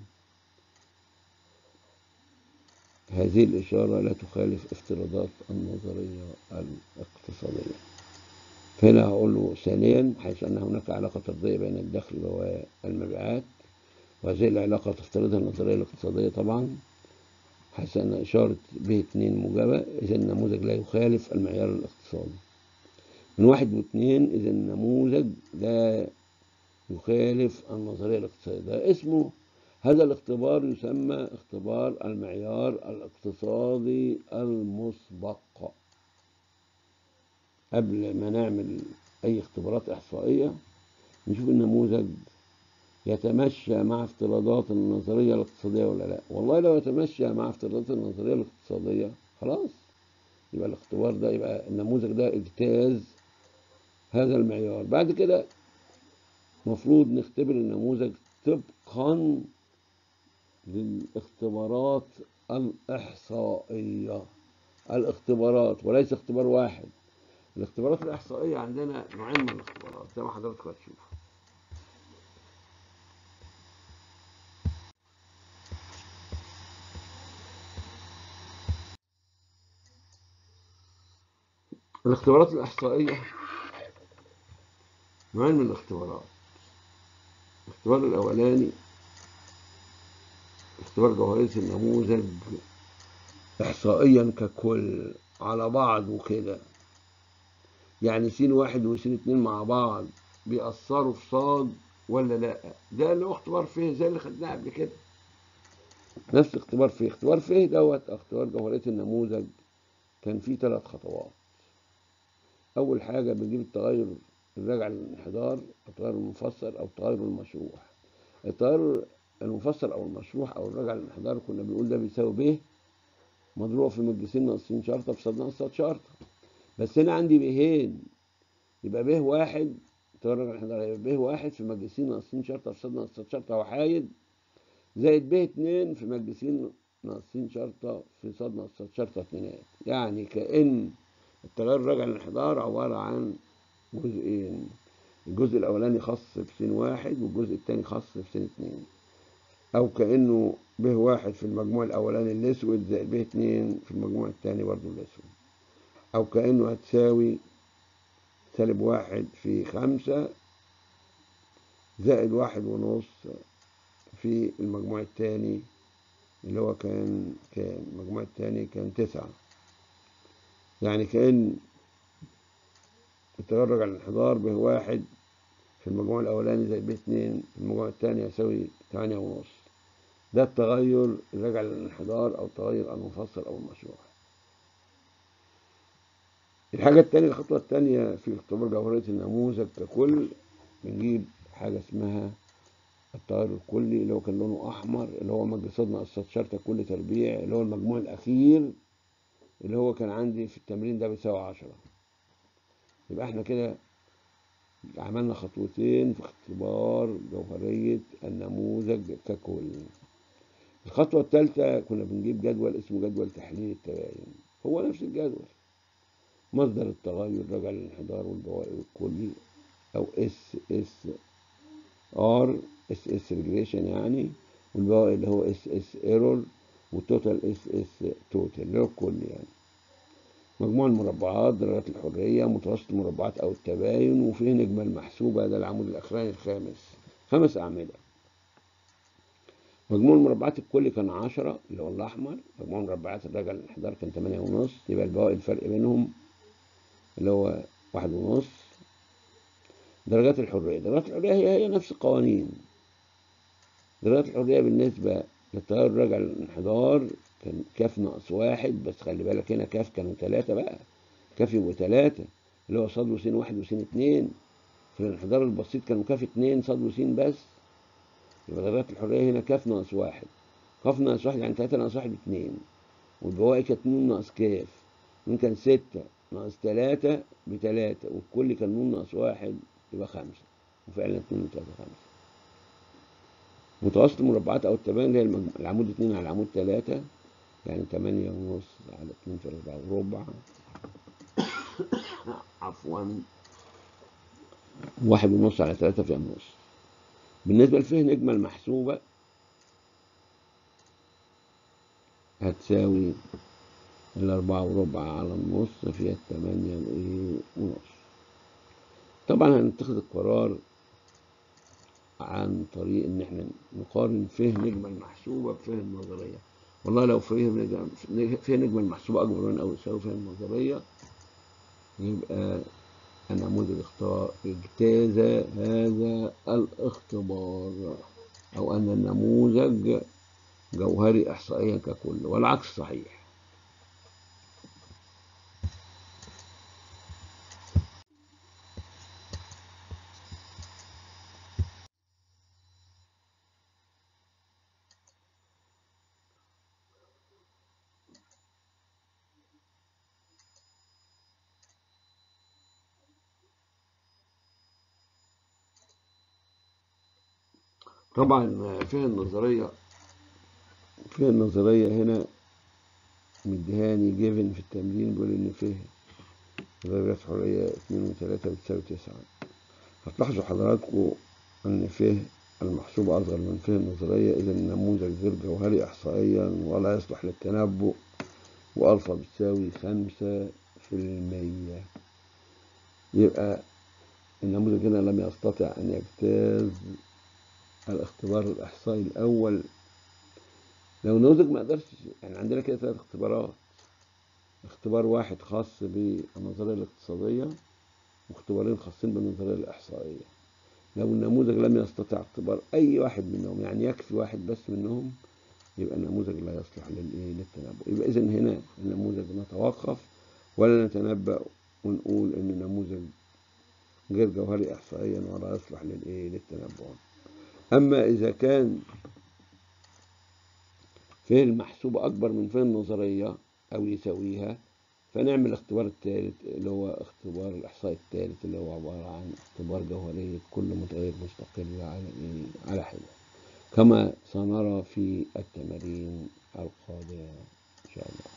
هذه الإشارة لا تخالف افتراضات النظرية الاقتصادية فهنا هقول له ثانيا حيث أن هناك علاقة طردية بين الدخل والمبيعات وهذه العلاقة تفترضها النظرية الاقتصادية طبعا حيث أن إشارة ب 2 موجبة إذا النموذج لا يخالف المعيار الاقتصادي من واحد واثنين إذا النموذج لا يخالف النظرية الاقتصادية ده اسمه هذا الاختبار يسمى اختبار المعيار الاقتصادي المسبق قبل ما نعمل أي اختبارات إحصائية نشوف النموذج يتمشى مع افتراضات النظرية الاقتصادية ولا لا والله لو يتمشى مع افتراضات النظرية الاقتصادية خلاص يبقى الاختبار ده يبقى النموذج ده اجتاز هذا المعيار بعد كده المفروض نختبر النموذج طبقا للاختبارات الإحصائية الاختبارات وليس اختبار واحد الاختبارات الإحصائية عندنا نوعين من الاختبارات زي ما حضرتك هتشوف الاختبارات الإحصائية نوعين من الاختبارات الاختبار الأولاني اختبار جوهرية النموذج إحصائيا ككل على بعض وكده يعني سين واحد وسين اتنين مع بعض بيأثروا في صاد ولا لا ده اللي هو اختبار فيه زي اللي خدناه قبل كده نفس اختبار فيه اختبار فيه دوت اختبار جوهرية النموذج كان فيه ثلاث خطوات أول حاجة بنجيب التغير الراجع للانحدار التغير المفسر أو التغير المشروح التغير المفسر أو المشروح أو الراجع للانحدار كنا بنقول ده بيساوي ب مضروبة في مجلسين ناقصين شرطة في صاد ناقص شرطة بس هنا عندي بهين يبقى ب واحد التغير الراجع للانحدار يبقى ب واحد في مجلسين ناقصين شرطة في صاد ناقص شرطة وحايد زائد ب اتنين في مجلسين ناقصين شرطة في صاد ناقص شرطة اتنينات يعني كأن التغير الراجع للانحدار عبارة عن جزئين الجزء الأولاني خاص بسين واحد والجزء الثاني خاص بسين اتنين أو كأنه ب واحد في المجموع الأولاني الأسود زائد ب اتنين في المجموع الثاني برضه الأسود أو كأنه هتساوي سالب واحد في خمسة زائد واحد ونص في المجموع الثاني اللي هو كان كان المجموع الثاني كان تسعة يعني كأن التغير على الانحدار به واحد في المجموع الأولاني زائد به اتنين في المجموع الثاني يساوي تمانية ونص ده التغير الراجع للانحدار أو التغير المفسر أو المشروع الحاجة الثانية الخطوة الثانية في اختبار جوهرية النموذج ككل بنجيب حاجة اسمها التغير الكلي اللي هو كان لونه أحمر اللي هو مجلسات ناقصات شرطة كل تربيع اللي هو المجموع الأخير اللي هو كان عندي في التمرين ده بيساوي عشرة يبقى احنا كده عملنا خطوتين في اختبار جوهرية النموذج ككل الخطوة الثالثة كنا بنجيب جدول اسمه جدول تحليل التباين هو نفس الجدول مصدر التغير راجع للانحدار والبوائق الكلي أو اس اس ار اس اس ريجريشن يعني والبواقي اللي هو اس اس ايرور والتوتال اس اس توتال اللي هو الكل يعني مجموع المربعات درجات الحرية متوسط المربعات أو التباين وفيه نجمة المحسوبة ده العمود الأخراني الخامس خمس أعمدة مجموع المربعات الكلي كان عشرة اللي هو الأحمر مجموع مربعات الراجع للانحدار كان تمانية ونص يبقى البواقي الفرق بينهم اللي هو واحد ونص درجات الحرية درجات الحرية هي هي نفس القوانين درجات الحرية بالنسبة للتيار الراجع للانحدار كان كاف ناقص واحد بس خلي بالك هنا كاف كانوا ثلاثة بقى كاف يبقوا ثلاثة اللي هو صاد وسين واحد وسين اتنين في الانحدار البسيط كانوا كاف اتنين صاد وسين بس يبقى درجات الحرية هنا كاف ناقص واحد كاف ناقص واحد يعني ثلاثة ناقص واحد اتنين والبواقي كانت نون ناقص كاف نون كان ستة ناقص ثلاثة بثلاثة والكل كان نون ناقص واحد يبقى خمسة وفعلا اتنين وتلاتة خمسة متوسط المربعات أو التباين اللي هي العمود اتنين على العمود تلاتة يعني تمانية ونص على اتنين في أربعة وربع عفوا واحد ونص على تلاتة في النص بالنسبة لفيه نجمة المحسوبة هتساوي الأربعة وربع على النص فيها التمانية وإيه ونص طبعا هنتخذ القرار عن طريق ان احنا نقارن فيه نجمة المحسوبة بفيه النظرية والله لو فيه نجمة فيه نجمة المحسوبة اكبر من او يساوي فيه النظرية يبقى النموذج اختار اجتاز هذا الاختبار او ان النموذج جوهري احصائيا ككل والعكس صحيح طبعا فيه النظرية فيه النظرية هنا مديهاني جيفن في التمرين بيقول إن فيه ضربات حرية اتنين وتلاتة بتساوي تسعة هتلاحظوا حضراتكم إن فيه المحسوب أصغر من فيه النظرية إذا النموذج غير جوهري إحصائيا ولا يصلح للتنبؤ وألفا بتساوي خمسة في المية يبقى النموذج هنا لم يستطع أن يجتاز الاختبار الإحصائي الأول لو نموذج ما قدرش يعني عندنا كده ثلاث اختبارات اختبار واحد خاص بالنظرية الاقتصادية واختبارين خاصين بالنظرية الإحصائية لو النموذج لم يستطع اختبار أي واحد منهم يعني يكفي واحد بس منهم يبقى النموذج لا يصلح للإيه للتنبؤ يبقى إذا هنا النموذج نتوقف ولا نتنبأ ونقول إن النموذج غير جوهري إحصائيا ولا يصلح للإيه للتنبؤ أما إذا كان فيه المحسوب أكبر من فيه النظرية أو يساويها فنعمل الاختبار الثالث اللي هو اختبار الإحصاء الثالث اللي هو عبارة عن اختبار جوهرية كل متغير مستقل على على حدة كما سنرى في التمارين القادمة إن شاء الله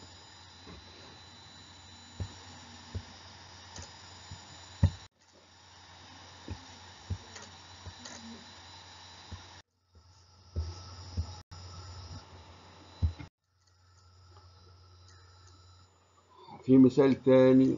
في مثال تاني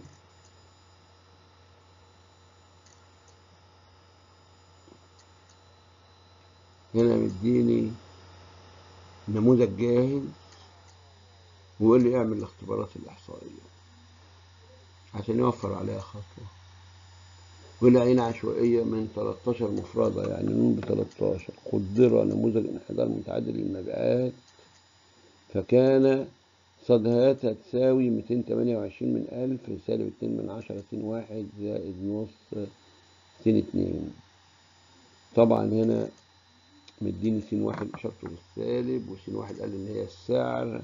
هنا مديني نموذج جاهز ويقول لي اعمل الاختبارات الإحصائية عشان يوفر عليها خطوة يقول لي عين عشوائية من 13 مفردة يعني نون ب 13 قدر نموذج انحدار متعدد المبيعات فكان صدهات هتساوي 228 من ألف سالب 2 من عشرة س واحد زائد نص س اتنين طبعا هنا مديني س واحد إشارته بالسالب وس واحد قال إن هي السعر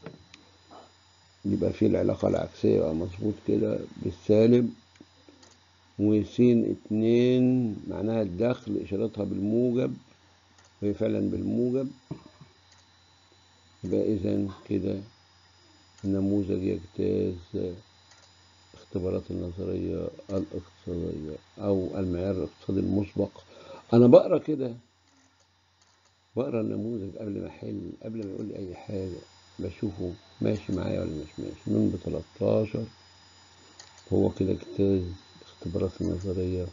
يبقى في العلاقة العكسية يبقى مظبوط كده بالسالب وس اتنين معناها الدخل إشارتها بالموجب وهي فعلا بالموجب يبقى إذا كده نموذج يجتاز اختبارات النظرية الاقتصادية أو المعيار الاقتصادي المسبق أنا بقرأ كده بقرأ النموذج قبل ما أحل قبل ما يقول لي أي حاجة بشوفه ماشي معايا ولا مش ماشي من ب 13 هو كده اجتاز اختبارات النظرية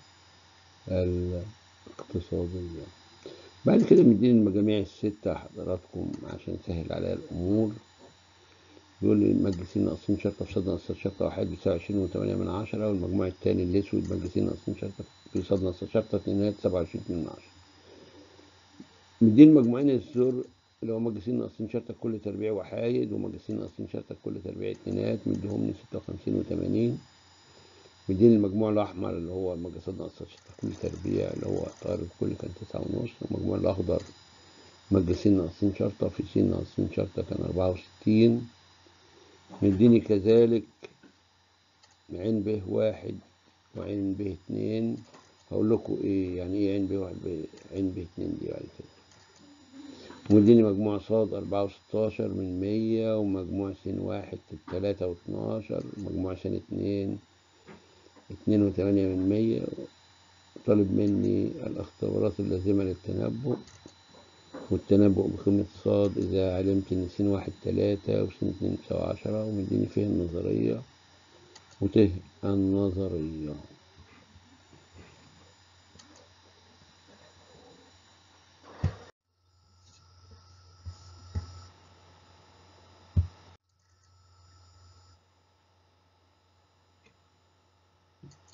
الاقتصادية بعد كده مديني المجاميع الستة حضراتكم عشان يسهل عليا الأمور يقول لي مجلسين ناقصين شرطة في صدى ناقصين شرطة واحد بيساوي عشرين وثمانية من عشرة والمجموع التاني الأسود مجلسين ناقصين شرطة في صدى ناقصين شرطة اتنينات سبعة وعشرين من عشرة مدين مجموعين الزر اللي هو مجلسين ناقصين شرطة كل تربيع وحايد ومجلسين ناقصين شرطة كل تربيع اتنينات مديهم ستة وخمسين وتمانين مدين المجموع الأحمر اللي هو مجلسات ناقصة شرطة كل تربيع اللي هو طائر الكل كان تسعة ونص والمجموع الأخضر مجلسين ناقصين شرطة في سين ناقصين شرطة كان أربعة وستين مديني كذلك عين ب واحد وعين ب اتنين هقول لكم ايه يعني ايه عين ب واحد عين ب اتنين دي بعد كده ومديني مجموع صاد أربعة وستاشر من مية ومجموع سين واحد تلاتة واتناشر ومجموع سين اتنين اتنين وتمانية من مية طالب مني الاختبارات اللازمة للتنبؤ والتنبؤ بقيمة صاد إذا علمت إن س واحد تلاتة وس اتنين تساوي عشرة ومديني فيه النظرية وته النظرية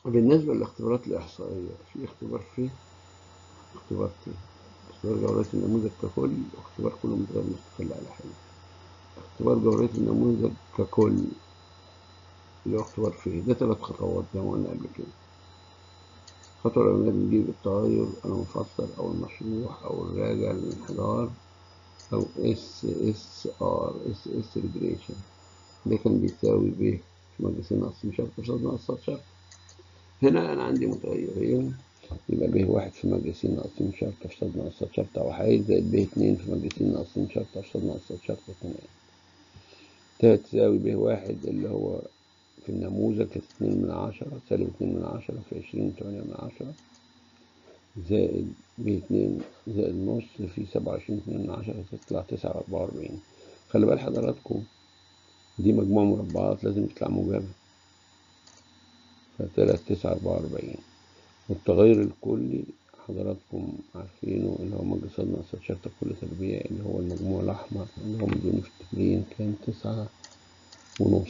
بالنسبة للاختبارات الإحصائية في اختبار فيه اختبار تي اختبار جولات النموذج ككل واختبار كل متغير مستقل على حدة اختبار جولات النموذج ككل اللي هو اختبار فيه ده ثلاث خطوات زي ما قلنا قبل كده الخطوة الأولانية بنجيب التغير المفسر أو المشروح أو الراجع للانحدار أو اس اس ار اس اس ريجريشن ده كان بيساوي ب في مجلسين ناقصين شرط قصاد ناقصات شرط هنا أنا عندي متغيرين يبقى ب واحد في مجلسين ناقصين شرط قصاد ناقصات شرط واحد زائد ب اتنين في مجلسين ناقصين شرط قصاد ناقصات شرط اتنين ده تساوي ب واحد اللي هو في النموذج كانت اتنين من عشرة سالب اتنين من عشرة في عشرين تمانية من عشرة زائد ب اتنين زائد نص في سبعة وعشرين اتنين من عشرة تطلع تسعة وأربعة وأربعين خلي بال حضراتكم دي مجموع مربعات لازم تطلع موجبة فطلعت تسعة أربعة وأربعين والتغير الكلي حضراتكم عارفينه اللي هو مجلس ناقصات شرط كل تربيع اللي هو المجموع الأحمر اللي هو مدوني في التمرين كان تسعة ونص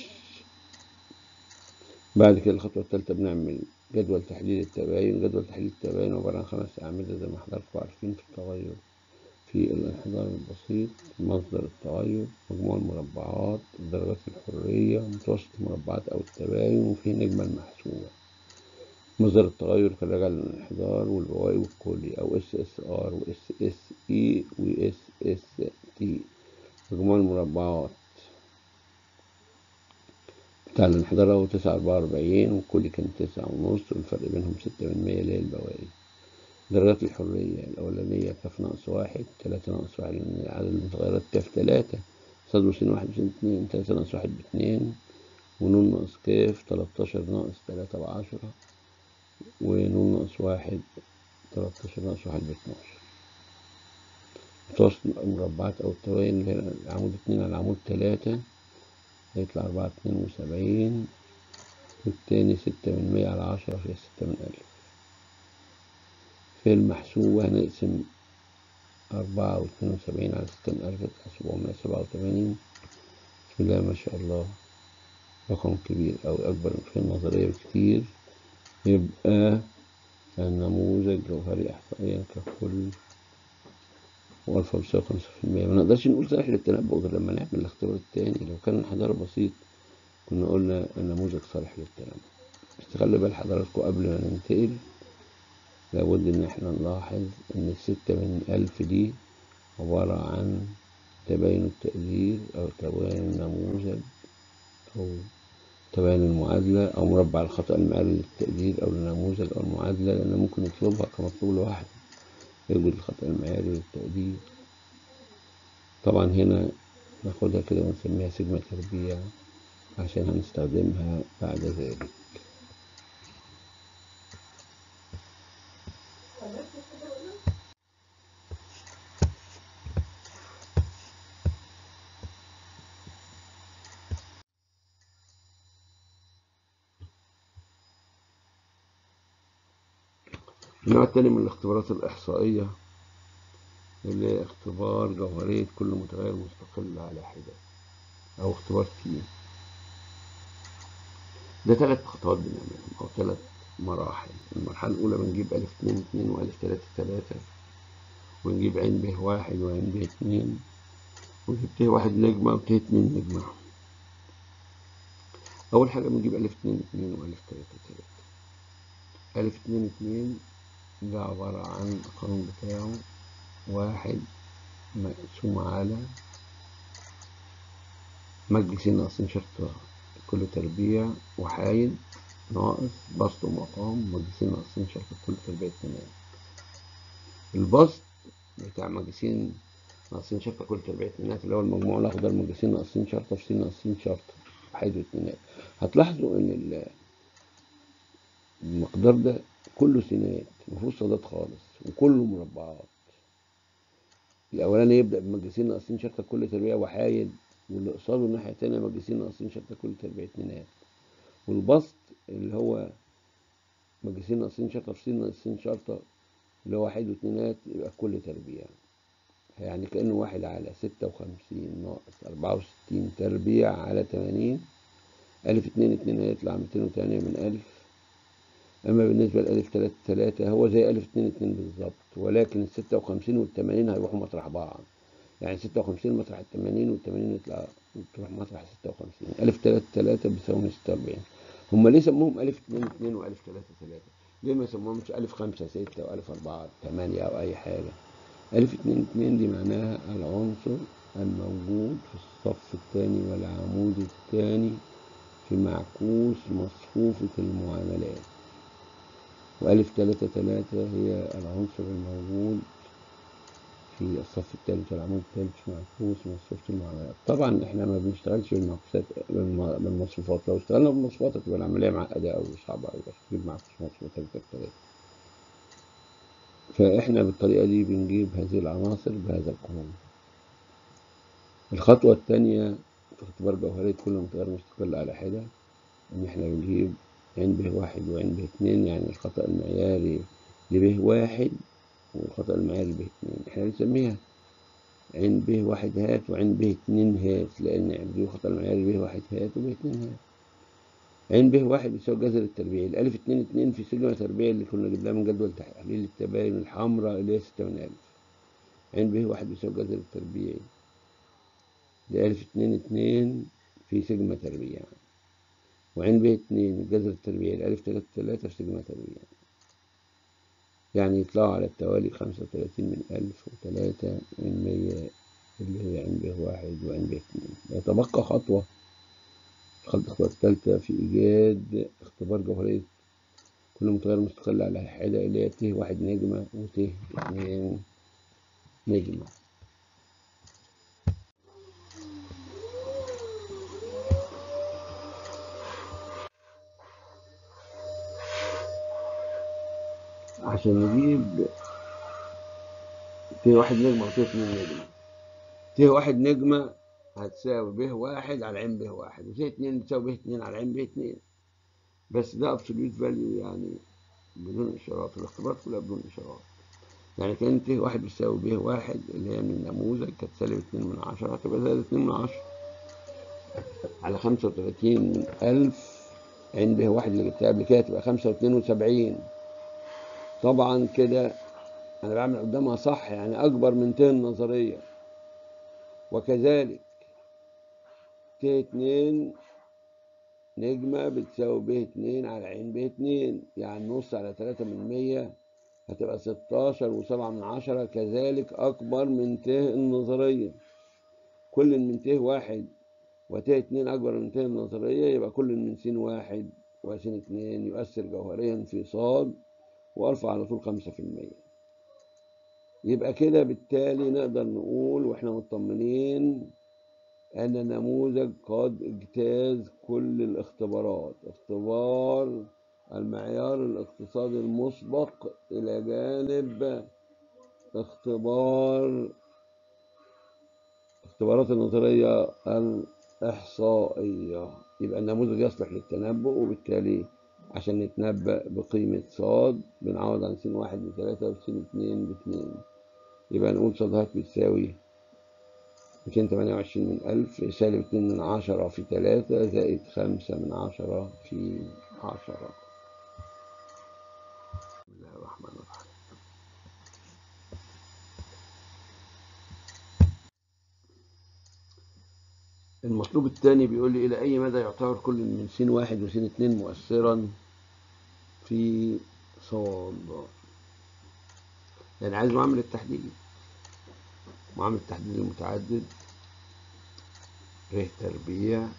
بعد كده الخطوة الثالثة بنعمل جدول تحليل التباين جدول تحليل التباين عبارة عن خمس أعمدة زي ما حضراتكم عارفين في التغير في الانحدار البسيط مصدر التغير مجموع المربعات درجات الحرية متوسط المربعات أو التباين وفي نجمة المحسوبة مصدر التغير كان راجع للانحدار والبواقي والكلي أو اس اس ار واس اس اي واس اس تي مجموع المربعات بتاع الانحدار هو تسعة أربعة وأربعين والكلي كان تسعة ونص والفرق بينهم ستة من مية اللي هي البواقي درجات الحرية الأولانية كاف ناقص واحد تلاتة ناقص واحد لأن عدد المتغيرات كاف تلاتة صاد وسين واحد وسين اتنين تلاتة ناقص واحد باتنين ونون ناقص كاف تلاتاشر ناقص تلاتة بعشرة ونون ناقص واحد تلاتاشر ناقص واحد باتناشر متوسط المربعات أو التوازن اللي هي العمود اتنين على عمود تلاتة هيطلع أربعة اتنين وسبعين والتاني ستة من مية على عشرة فيها ستة من ألف في المحسوبة هنقسم أربعة واتنين وسبعين على ستة من ألف يطلع سبعمية سبعة وتمانين بسم الله ما شاء الله رقم كبير أو أكبر من في النظرية بكتير يبقى النموذج جوهري إحصائيا ككل والفا بيساوي خمسة في المية ما نقدرش نقول صالح للتنبؤ غير لما نعمل الاختبار التاني لو كان الانحدار بسيط كنا قلنا النموذج صالح للتنبؤ بس خلي بال حضراتكم قبل ما ننتقل لابد إن احنا نلاحظ إن الستة من ألف دي عبارة عن تباين التقدير أو تباين النموذج أو تباين المعادلة أو مربع الخطأ المعياري للتقدير أو النموذج أو المعادلة لأن ممكن نطلبها كمطلوب لوحده يوجد الخطأ المعياري للتقدير طبعا هنا ناخدها كده ونسميها سيجما تربيع عشان هنستخدمها بعد ذلك النوع التاني من الاختبارات الإحصائية اللي هي اختبار جوهرية كل متغير مستقل على حدة أو اختبار تي ده ثلاث خطوات بنعملهم أو ثلاث مراحل المرحلة الأولى بنجيب ألف اتنين اتنين وألف تلاتة تلاتة ونجيب عين ب واحد وعين ب اتنين ونجيب ت واحد نجمة وت اتنين نجمة أول حاجة بنجيب ألف اتنين اتنين وألف تلاتة تلاتة ألف اتنين اتنين ده عبارة عن القانون بتاعه واحد مقسوم على مجلسين ناقصين شرط كل تربيع وحايد ناقص بسط ومقام مجلسين ناقصين شرط كل تربيع اتنين البسط بتاع مجلسين ناقصين شرطة كل تربيع اتنينات اللي هو المجموع الأخضر مجلسين ناقصين شرطة في سين ناقصين شرطة وحايد واتنينات هتلاحظوا إن المقدار ده كله سينات مفيهوش صادات خالص وكله مربعات الاولاني يبدا بمجلسين ناقصين شرطه كل تربيع وحايد واللي قصاده الناحيه التانيه مجلسين ناقصين شرطه كل تربيع اتنينات والبسط اللي هو مجلسين ناقصين شرطه في سين ناقصين شرطه اللي هو واحد واتنينات يبقى كل تربيع يعني كأنه واحد على ستة وخمسين ناقص أربعة وستين تربيع على تمانين ألف اتنين اتنين هيطلع ميتين وتمانية من ألف أما بالنسبة لألف تلاتة تلاتة هو زي ألف اتنين اتنين بالظبط ولكن الستة وخمسين والتمانين هيروحوا مطرح بعض يعني ستة وخمسين مطرح التمانين والتمانين يطلع تروح مطرح ستة وخمسين ألف تلاتة تلاتة بيساوي ستة وأربعين هما ليه سموهم ألف اتنين اتنين وألف تلاتة تلاتة ليه ما سموهمش ألف خمسة ستة وألف أربعة تمانية أو أي حاجة ألف اتنين اتنين دي معناها العنصر الموجود في الصف الثاني والعمود الثاني في معكوس مصفوفة المعاملات وألف تلاتة تلاتة هي العنصر الموجود في الصف الثالث والعمود الثالث في معكوس مصفوفة المعاملات طبعا احنا ما بنشتغلش بالمعكوسات بالم- بالمصفوفات لو اشتغلنا بالمصفوفات هتبقى العملية معقدة أوي صعبة أوي بس تجيب معكوس مصفوفة تلاتة تلاتة فاحنا بالطريقة دي بنجيب هذه العناصر بهذا القانون الخطوة الثانية في اختبار جوهرية كل متغير مستقل على حدة إن إحنا بنجيب عين به واحد وعين به اتنين يعني الخطأ المعياري لبه واحد والخطأ المعياري لبه اتنين إحنا بنسميها عين به واحد هات وعين به اتنين هات لأن دي الخطأ المعياري به واحد هات وبه اتنين هات عين به واحد بيساوي جذر التربيعي الألف اتنين اتنين في سيجما تربيعي اللي كنا جبناها من جدول تحليل التباين الحمراء اللي هي ستة من ألف عين به واحد بيساوي جذر التربيعي لألف اتنين اتنين في سيجما تربيع وعين به اتنين الجذر التربيعي لألف تلاتة تلاتة في سيجما تربيع يعني يطلعوا على التوالي خمسة وتلاتين من ألف وتلاتة من مية اللي هي عين به واحد وعين به اتنين يتبقى خطوة الخطوة الثالثة في إيجاد اختبار جوهرية كل متغير مستقل على حدة اللي هي ت واحد نجمة وت اتنين نجمة عشان نجيب ت واحد نجمة وت اتنين نجمة ت واحد نجمة هتساوي ب واحد على عين ب واحد وت اتنين بتساوي ب اتنين على عين ب اتنين بس ده ابسوليوت فاليو يعني بدون اشارات الاختبارات كلها بدون اشارات يعني كان ت واحد بيساوي ب واحد اللي هي من النموذج كانت سالب اتنين من عشرة هتبقى زائد اتنين من عشرة على خمسة وتلاتين من ألف عين ب واحد اللي جبتها قبل كده تبقى خمسة واتنين وسبعين طبعا كده أنا بعمل قدامها صح يعني أكبر من ت النظرية وكذلك ت اتنين نجمة بتساوي ب اتنين على عين ب اتنين يعني نص على تلاتة من مية هتبقى ستاشر وسبعة من عشرة كذلك أكبر من ت النظرية كل من ت واحد وت اتنين أكبر من ت النظرية يبقى كل من س واحد وس اتنين يؤثر جوهريا في صاد وأرفع على طول خمسة في المية يبقى كده بالتالي نقدر نقول واحنا مطمنين أن النموذج قد اجتاز كل الاختبارات اختبار المعيار الاقتصادي المسبق إلى جانب اختبار اختبارات النظرية الإحصائية يبقى النموذج يصلح للتنبؤ وبالتالي عشان نتنبأ بقيمة صاد بنعوض عن س واحد بثلاثة وس اتنين باتنين يبقى نقول صاد هات بتساوي ميتين تمانية وعشرين من ألف سالب اتنين من عشرة في تلاتة زائد خمسة من عشرة في عشرة بسم الله الرحمن الرحيم المطلوب الثاني بيقول لي إلى أي مدى يعتبر كل من س واحد وس اتنين مؤثرا في صاد يعني عايز معامل التحديد معامل التحديد المتعدد ر تربيع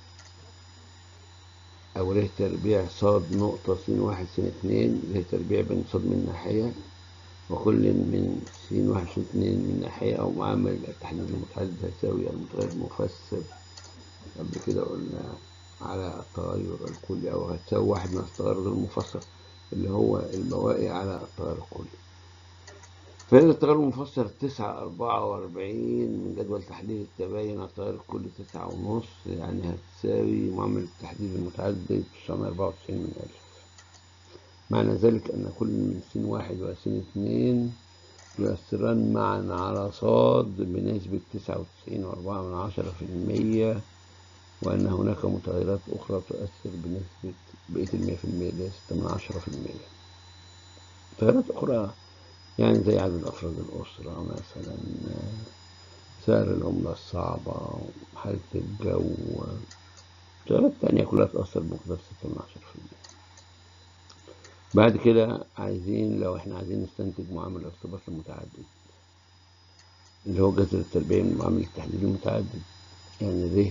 أو ر تربيع صاد نقطة س واحد س اتنين ر تربيع بين صاد من ناحية وكل من س واحد س اتنين من ناحية أو معامل التحديد المتعدد هيساوي المتغير المفسر قبل كده قلنا على التغير الكلي أو هتساوي واحد من التغير المفسر اللي هو البواقي على التغير الكلي فإذا التغير المفسر تسعة أربعة وأربعين من جدول تحليل التباين على التغير الكلي تسعة ونص يعني هتساوي معامل التحديد المتعدد تسعمية أربعة وتسعين من ألف معنى ذلك أن كل من س واحد وس اتنين يؤثران معا على صاد بنسبة تسعة وتسعين وأربعة من عشرة في المية وأن هناك متغيرات أخرى تؤثر بنسبة بقية المية في المية اللي هي ستة من عشرة في المية متغيرات أخرى يعني زي عدد أفراد الأسرة مثلا سعر العملة الصعبة حالة الجو متغيرات تانية كلها تأثر بمقدار ستة من عشرة في المية بعد كده عايزين لو احنا عايزين نستنتج معامل الارتباط المتعدد اللي هو جذر التربية من معامل التحديد المتعدد يعني ر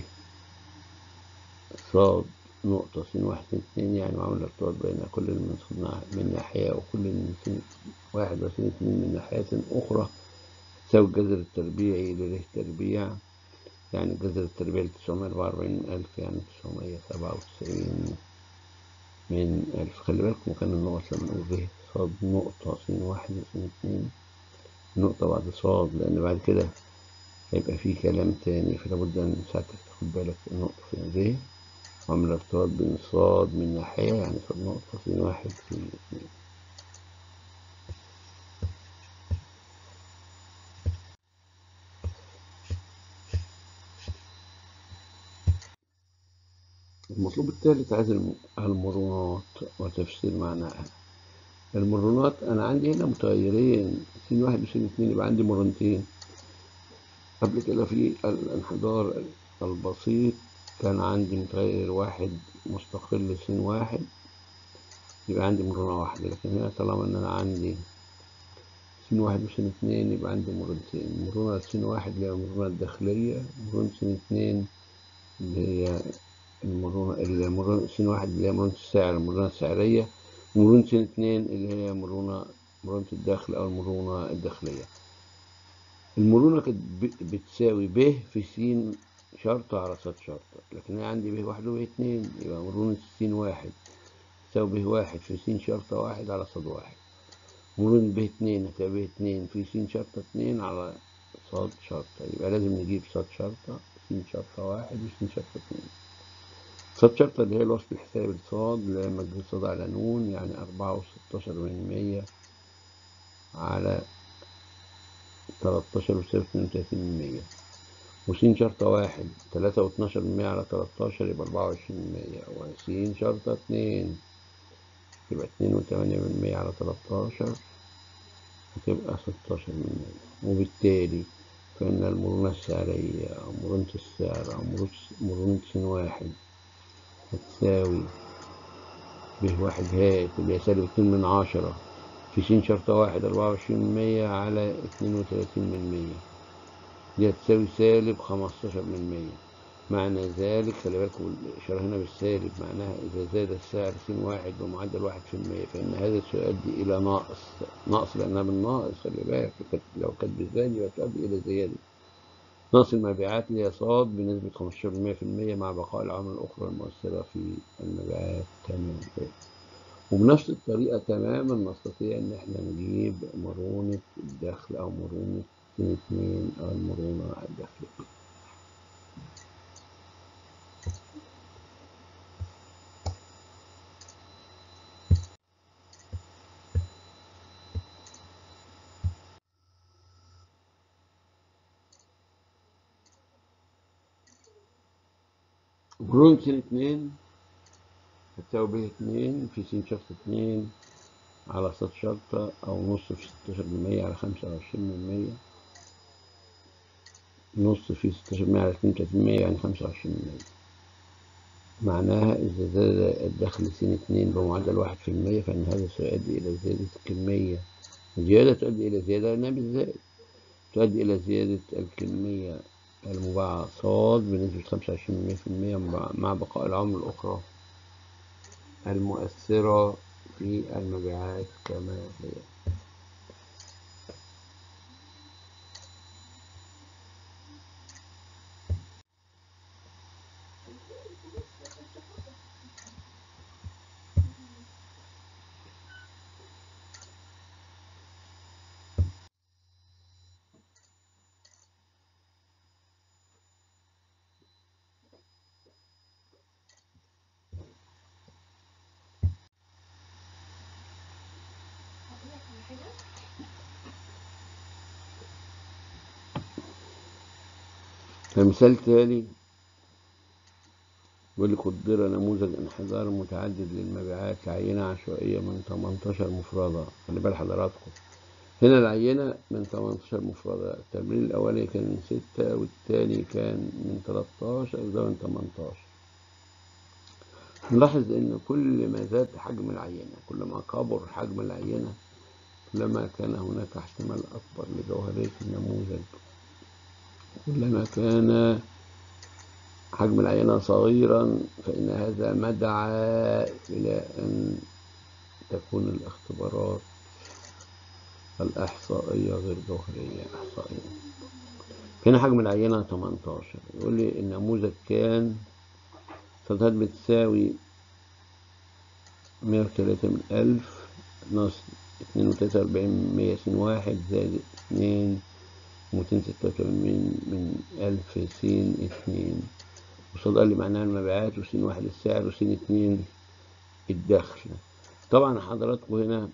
صاد نقطة س واحد س اتنين يعني معامل الارتباط بين كل من من ناحية وكل من س واحد وس اتنين من ناحية أخرى تساوي الجذر التربيعي لر تربيع يعني الجذر التربيعي لتسعمية أربعة وأربعين ألف يعني تسعمية سبعة وتسعين من ألف خلي بالكم مكان النقط لما نقول ر صاد نقطة س واحد وس اتنين نقطة بعد صاد لأن بعد كده هيبقى في كلام تاني فلا بد أن ساعتك تاخد بالك النقطة فين ر وعمل ارتباط بين صاد من ناحية يعني صاد نقطة س واحد س اتنين المطلوب الثالث عايز المرونات وتفسير معناها المرونات أنا عندي هنا متغيرين س واحد وس اتنين يبقى عندي مرونتين قبل كده في الانحدار البسيط كان عندي متغير واحد مستقل س واحد يبقى عندي مرونة واحدة لكن هنا طالما إن أنا عندي س واحد وس اتنين يبقى عندي مرونتين مرونة س واحد اللي هي المرونة الداخلية مرونة س اتنين اللي هي المرونة المرونة س واحد اللي هي مرونة السعر المرونة السعرية ومرونة س اتنين اللي هي مرونة مرونة الدخل أو المرونة الداخلية المرونة كانت بتساوي ب في س شرطة على ص شرطة لكن أنا عندي ب واحد وب اتنين يبقى مرونة س واحد تساوي ب واحد في س شرطة واحد على ص واحد مرونة ب اتنين هتبقى ب اتنين في س شرطة اتنين على ص شرطة يبقى لازم نجيب ص شرطة س شرطة واحد وس شرطة اتنين ص شرطة اللي هي الوصف الحسابي لصاد اللي هي مجهول صاد على نون يعني أربعة وستاشر من مية على تلاتاشر وتساوي اتنين وتلاتين من مية وس شرطة واحد تلاتة واتناشر من مية على تلاتاشر يبقى أربعة وعشرين من مية وس شرطة اتنين يبقى اتنين وتمانية من مية على تلاتاشر هتبقى ستاشر من مية وبالتالي فإن المرونة السعرية أو مرونة السعر أو مرونة س واحد هتساوي ب واحد هات اللي هي سالب اتنين من عشرة في س شرطة واحد أربعة وعشرين من مية على اتنين وتلاتين من مية دي هتساوي سالب خمستاشر من مية معنى ذلك خلي بالكم الإشارة هنا بالسالب معناها إذا زاد السعر س واحد بمعدل واحد في المية فإن هذا سيؤدي إلى نقص نقص لأنها بالناقص خلي بالك لو كانت بالزاد يبقى تؤدي إلى زيادة نقص المبيعات اللي هي صاد بنسبة خمستاشر في المية مع بقاء العوامل الأخرى المؤثرة في المبيعات تمام وبنفس الطريقة تماما نستطيع إن احنا نجيب مرونة الدخل أو مرونة اتنين اتنين أو المرونة الداخلية مرونة س اتنين هتساوي ب اتنين في س شرطة اتنين على ص شرطة أو نص في ستاشر من مية على خمسة وعشرين من مية نص في ستاشر من مية على اتنين وتلاتين من مية يعني خمسة وعشرين من مية معناها إذا زاد الدخل س اتنين بمعدل واحد في المية فإن هذا سيؤدي إلى زيادة الكمية زيادة تؤدي إلى زيادة لأنها بالزائد تؤدي إلى زيادة الكمية المباعة صاد بنسبة خمسة وعشرين في المية مع بقاء العوامل الأخرى المؤثرة في المبيعات كما هي مثال تاني بيقول لي قدر نموذج انحدار متعدد للمبيعات لعينة عشوائية من 18 مفردة خلي بال حضراتكم هنا العينة من 18 مفردة التمرين الأولاني كان من 6 والتاني كان من 13 وده من 18 نلاحظ إن كل ما زاد حجم العينة كل ما كبر حجم العينة كلما كان هناك احتمال أكبر لجوهرية النموذج كلما كان حجم العينة صغيرا فإن هذا مدعى إلى أن تكون الاختبارات الإحصائية غير جوهرية إحصائية هنا حجم العينة 18 يقول لي النموذج كان صدات بتساوي 103 من ألف ناقص اتنين وتلاتة وأربعين مية سين واحد زائد اتنين ومتين ستة وتمانين من ألف سين اتنين وصاد اللي معناها المبيعات وسين واحد السعر وسين اتنين الدخل طبعا حضراتكم هنا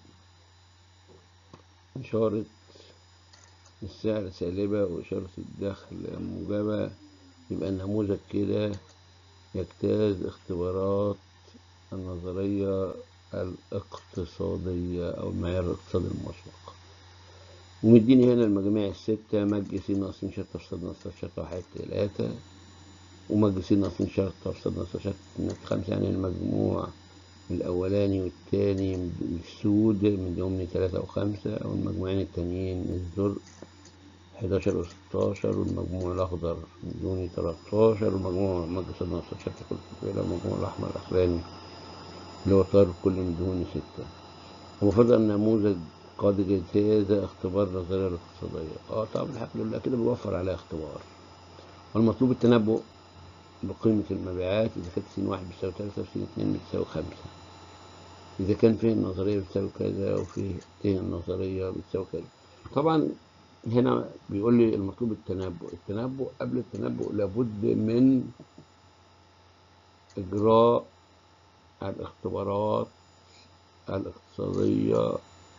إشارة السعر سالبة وإشارة الدخل موجبة يبقى النموذج كده يجتاز اختبارات النظرية الاقتصادية أو المعيار الاقتصادي المسبق ومديني هنا المجاميع الستة مج س ناقص شرطة في صد ناقص شرطة واحد تلاتة ومج س ناقص شرطة في صد ناقص شرطة خمسة يعني المجموع الأولاني والتاني السود مديهم تلاتة وخمسة أو المجموعين التانيين الزرق حداشر وستاشر والمجموع الأخضر مديوني تلاتاشر والمجموع مج صد ناقص شرطة كل المجموع الأحمر الأخراني اللي هو طار كل مديوني ستة ومفروض أن نموذج قد اجتاز اختبار النظرية الاقتصادية اه طبعا الحمد لله كده بيوفر عليها اختبار والمطلوب التنبؤ بقيمة المبيعات إذا كانت سين واحد بتساوي تلاتة وسين اتنين بتساوي خمسة إذا كان فيه النظرية بتساوي كذا وفيه تيه النظرية بتساوي كذا طبعا هنا بيقول لي المطلوب التنبؤ التنبؤ قبل التنبؤ لابد من إجراء الاختبارات الاقتصادية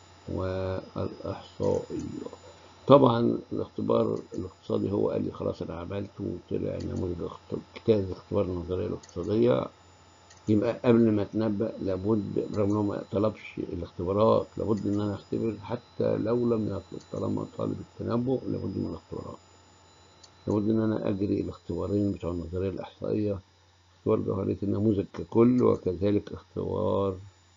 والإحصائية طبعا الاختبار الاقتصادي هو قال لي خلاص أنا عملته وطلع نموذج اجتاز اختبار النظرية الاقتصادية يبقى قبل ما اتنبأ لابد رغم انه ما طلبش الاختبارات لابد ان انا اختبر حتى لو لم يطلب طالما طالب التنبؤ لابد من الاختبارات لابد ان انا اجري الاختبارين بتوع النظرية الاحصائية اختبار جوهرية النموذج ككل وكذلك اختبار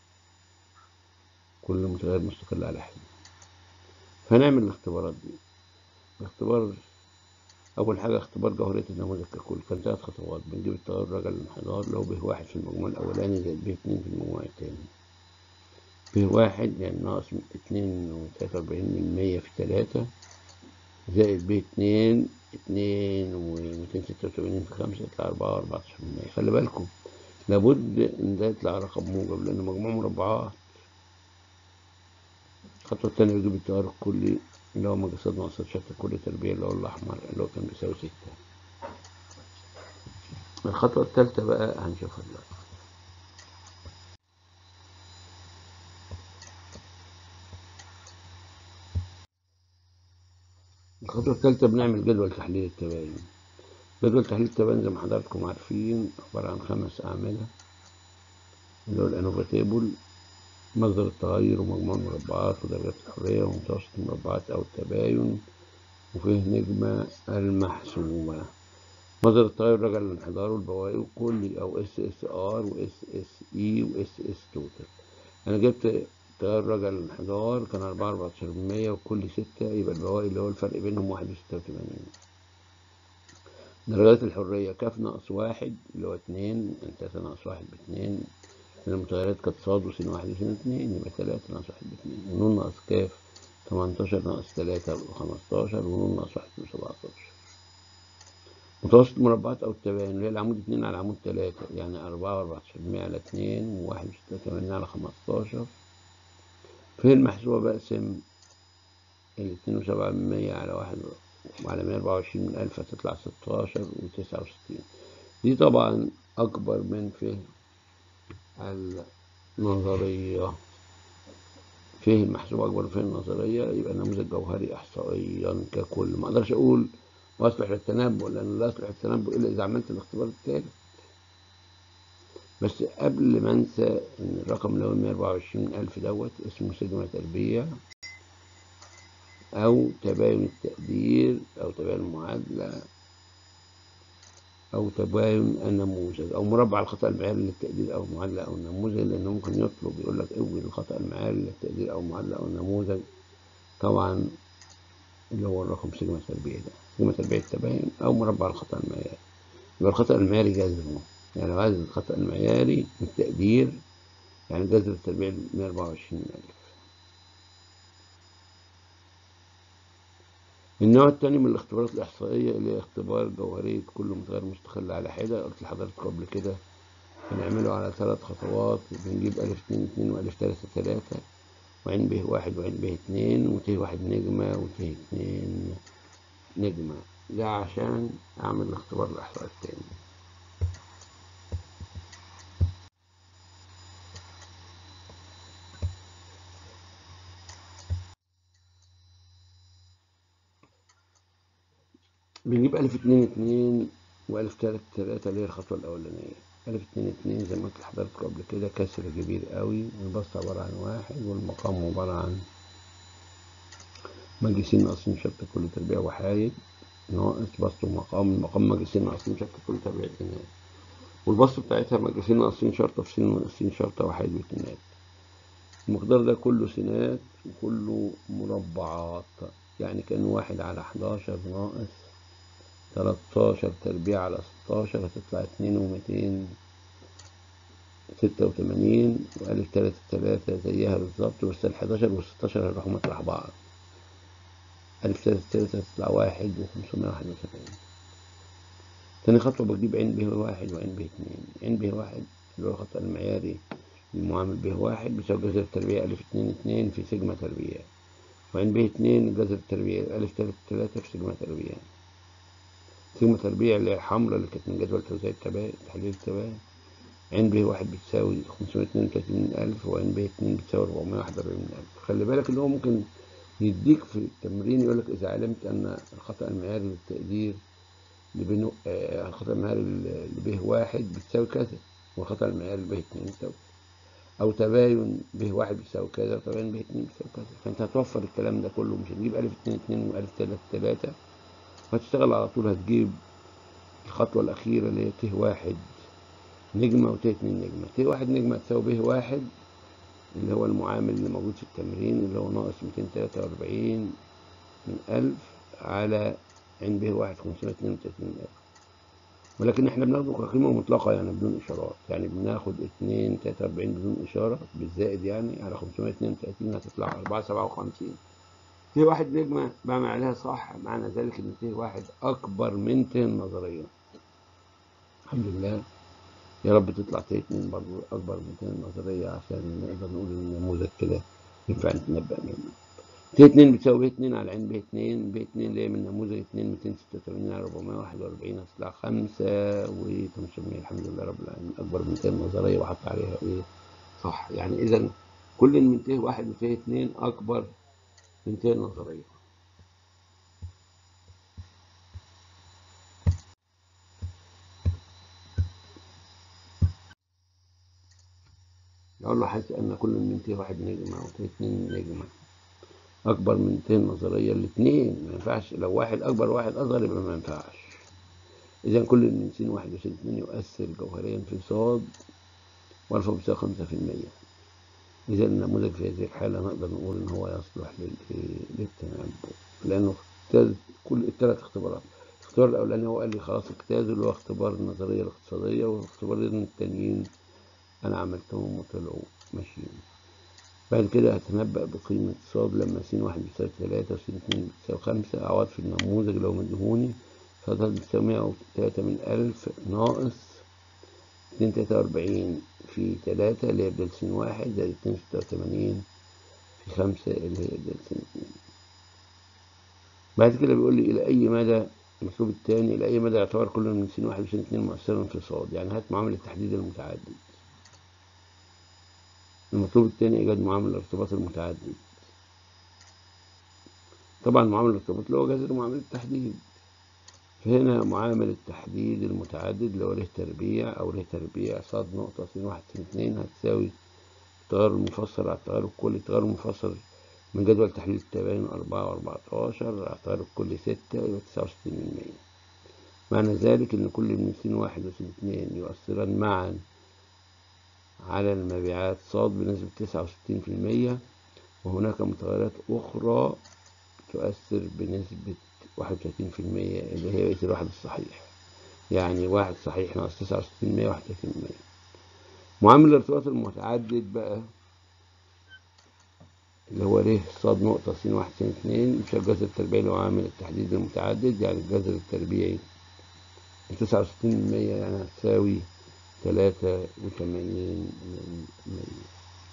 كل متغير مستقل على حدة فنعمل الاختبارات دي الاختبار أول حاجة اختبار جوهرية النموذج ككل كان ثلاث خطوات بنجيب التغير الرجل الانحدار اللي هو به واحد في المجموع الأولاني زائد به اتنين في المجموع التاني به واحد يعني ناقص اتنين وتلاتة وأربعين من مية في تلاتة زائد به اتنين اتنين وميتين ستة وتمانين في خمسة يطلع أربعة وأربعتاشر من مية خلي بالكم لابد إن ده يطلع رقم موجب لأن مجموع مربعات الخطوة التانية بجيب التيار الكلي اللي هو مجسد ناقص شتى كل تربية اللي هو الأحمر اللي هو كان بيساوي ستة الخطوة التالتة بقى هنشوفها دلوقتي الخطوة التالتة بنعمل جدول تحليل التباين جدول تحليل التباين زي ما حضراتكم عارفين عبارة عن خمس أعمدة اللي هو الأنوفا تيبل مصدر التغير ومجموع المربعات ودرجات الحرية ومتوسط المربعات أو التباين وفيه نجمة المحسومة مصدر التغير رجع للانحدار والبواقي وكلي أو اس اس ار واس اس اي واس اس توتال أنا جبت تغير رجع للانحدار كان أربعة أربعتاشر مية وكل ستة يبقى البواقي اللي هو الفرق بينهم واحد وستة وتمانين درجات الحرية كاف ناقص واحد اللي هو اتنين تلاتة ناقص واحد باتنين المتغيرات كانت صاد وسين واحد وسين اتنين يبقى تلاتة ناقص واحد باتنين ونون ناقص كاف تمنتاشر ناقص تلاتة بخمستاشر ونون ناقص واحد بسبعتاشر متوسط المربعات أو التباين اللي هي العمود اتنين على عمود تلاتة يعني أربعة وأربعتاشر مية على اتنين وواحد وستة وتمانين على خمستاشر في المحسوبة بقسم الاتنين وسبعة من مية على واحد وعلى مية أربعة وعشرين من ألف هتطلع ستاشر وتسعة وستين دي طبعا أكبر من فهم النظرية فيه المحسوب أكبر فيه النظرية يبقى نموذج جوهري إحصائيا ككل ما أقدرش أقول وأصلح للتنبؤ لأنه لا يصلح للتنبؤ إلا إذا عملت الاختبار الثالث بس قبل ما انسى ان الرقم اللي هو 124 ألف دوت اسمه سيجما تربيع أو تباين التقدير أو تباين المعادلة أو تباين النموذج أو مربع الخطأ المعياري للتقدير أو المعادلة أو النموذج لأنه ممكن يطلب يقول لك اوجد الخطأ المعياري للتقدير أو المعادلة أو النموذج طبعا اللي هو الرقم سيجما تربيع ده سيجما تربيع التباين أو مربع الخطأ المعياري يبقى الخطأ المعياري جذره يعني لو عايز الخطأ المعياري للتقدير يعني جذر التربيع 124 ألف النوع الثاني من الاختبارات الإحصائية اللي هي اختبار جوهرية كل متغير مستقل على حدة قلت لحضرتك قبل كده هنعمله على ثلاث خطوات بنجيب ألف اتنين اتنين وألف تلاتة تلاتة وعين به واحد وعين به اتنين وته واحد نجمة وته اتنين نجمة ده عشان أعمل الاختبار الإحصائي التاني بنجيب ألف اتنين اتنين وألف تلاتة تلاتة اللي هي الخطوة الأولانية ألف اتنين اتنين زي ما قلت لحضرتك قبل كده كسر كبير قوي البسط عبارة عن واحد والمقام عبارة عن مجلسين ناقصين شرط كل تربيع وحايد ناقص بسط ومقام المقام مجلسين ناقصين شرط كل تربيع اتنين والبسط بتاعتها مجلسين ناقصين شرطة في سين ناقصين شرطة وحايد واتنينات المقدار ده كله سينات وكله مربعات يعني كان واحد على حداشر ناقص تلاتاشر تربيع على ستاشر هتطلع اتنين وميتين ستة وتمانين وألف تلاتة تلاتة زيها بالظبط بس الحداشر والستاشر هيروحوا مطرح بعض ألف تلاتة تلاتة هتطلع واحد وخمسمية واحد وسبعين تاني خطوة بجيب عين به واحد وعين به اتنين عين به واحد اللي هو الخطأ المعياري المعامل به واحد بيساوي جذر التربيع ألف اتنين اتنين في سيجما تربيع وعين به اتنين جذر التربيع ألف تلاتة تلاتة في سيجما تربيع سيجما تربيع اللي هي الحمراء اللي كانت من جدول توزيع التباين تحليل التباين عين ب واحد بتساوي خمسمية اتنين وتلاتين ألف وعين ب اتنين بتساوي أربعمية واحد وأربعين ألف خلي بالك إن هو ممكن يديك في التمرين يقول لك إذا علمت أن الخطأ المعياري للتقدير اللي بينه آه الخطأ المعياري اللي به واحد بتساوي كذا والخطأ المعياري اللي به اتنين بتساوي أو تباين به واحد بيساوي كذا وتباين به اتنين بيساوي كذا فأنت هتوفر الكلام ده كله مش هتجيب ألف اتنين اتنين وألف تلاتة تلاتة وهتشتغل على طول هتجيب الخطوة الأخيرة اللي هي ت واحد نجمة وت اتنين نجمة ت واحد نجمة تساوي به واحد اللي هو المعامل اللي موجود في التمرين اللي هو ناقص ميتين تلاتة وأربعين من ألف على عين به واحد خمسمية اتنين وتلاتين ألف ولكن احنا بناخده كقيمة مطلقة يعني بدون إشارات يعني بناخد اتنين تلاتة وأربعين بدون إشارة بالزائد يعني على خمسمية اتنين وتلاتين هتطلع أربعة سبعة وخمسين ت واحد نجمة بعمل عليها صح معنى ذلك إن ت واحد أكبر من ت النظرية الحمد لله يا رب تطلع ت اتنين برضه أكبر من ت النظرية عشان نقدر نقول إن النموذج كده ينفع نتنبأ منه ت اتنين بتساوي ب اتنين على عين ب اتنين ب اتنين اللي هي من نموذج اتنين ميتين ستة وتمانين على ربعمية واحد وأربعين هتطلع خمسة وخمسمية الحمد لله رب العالمين أكبر من ت النظرية وحط عليها إيه صح يعني إذا كل من ت واحد وت اتنين أكبر من ت النظرية يقول له حيث أن كل من ت واحد نجمة وت اتنين نجمة أكبر من ت النظرية الاتنين ما ينفعش لو واحد أكبر واحد أصغر يبقى ما ينفعش إذا كل من س واحد وس اتنين يؤثر جوهريا في صاد والفا بتساوي خمسة في المية إذا النموذج في هذه الحالة نقدر نقول إن هو يصلح للتنبؤ لأنه اجتاز كل الثلاث اختبارات الاختبار الأولاني هو قال لي خلاص اجتازوا اللي هو اختبار النظرية الاقتصادية والاختبارين التانيين أنا عملتهم وطلعوا ماشيين بعد كده هتنبأ بقيمة صاد لما س واحد بتساوي تلاتة وس اتنين بتساوي خمسة أعوض في النموذج لو مدهوني صاد بتساوي مية وتلاتة من ألف ناقص اتنين تلاتة وأربعين في تلاتة اللي هي بدل س واحد زائد اتنين ستة وتمانين في خمسة اللي هي بدل س اتنين بعد كده بيقول لي إلى أي مدى المطلوب التاني إلى أي مدى يعتبر كل من س واحد وس اتنين مؤثرا في صاد يعني هات معامل التحديد المتعدد المطلوب التاني إيجاد معامل الارتباط المتعدد طبعا معامل الارتباط اللي هو جذر معامل التحديد فهنا معامل التحديد المتعدد اللي هو له تربيع أو له تربيع صاد نقطة س واحد س اتنين هتساوي التغير المفسر على التغير الكلي التغير المفسر من جدول تحليل التباين أربعة وأربعتاشر على التغير الكلي ستة يبقى تسعة وستين من مية معنى ذلك إن كل من س واحد وس اتنين يؤثران معا على المبيعات صاد بنسبة تسعة وستين في المية وهناك متغيرات أخرى تؤثر بنسبة واحد وتلاتين في المية اللي هي بقية الواحد الصحيح يعني واحد صحيح ناقص تسعة وستين مية واحد وتلاتين مية معامل الارتباط المتعدد بقى اللي هو ر صاد نقطة س واحد س اتنين مش الجذر التربيعي اللي هو عامل التحديد المتعدد يعني الجذر التربيعي تسعة وستين من مية يعني هتساوي تلاتة وتمانين من مية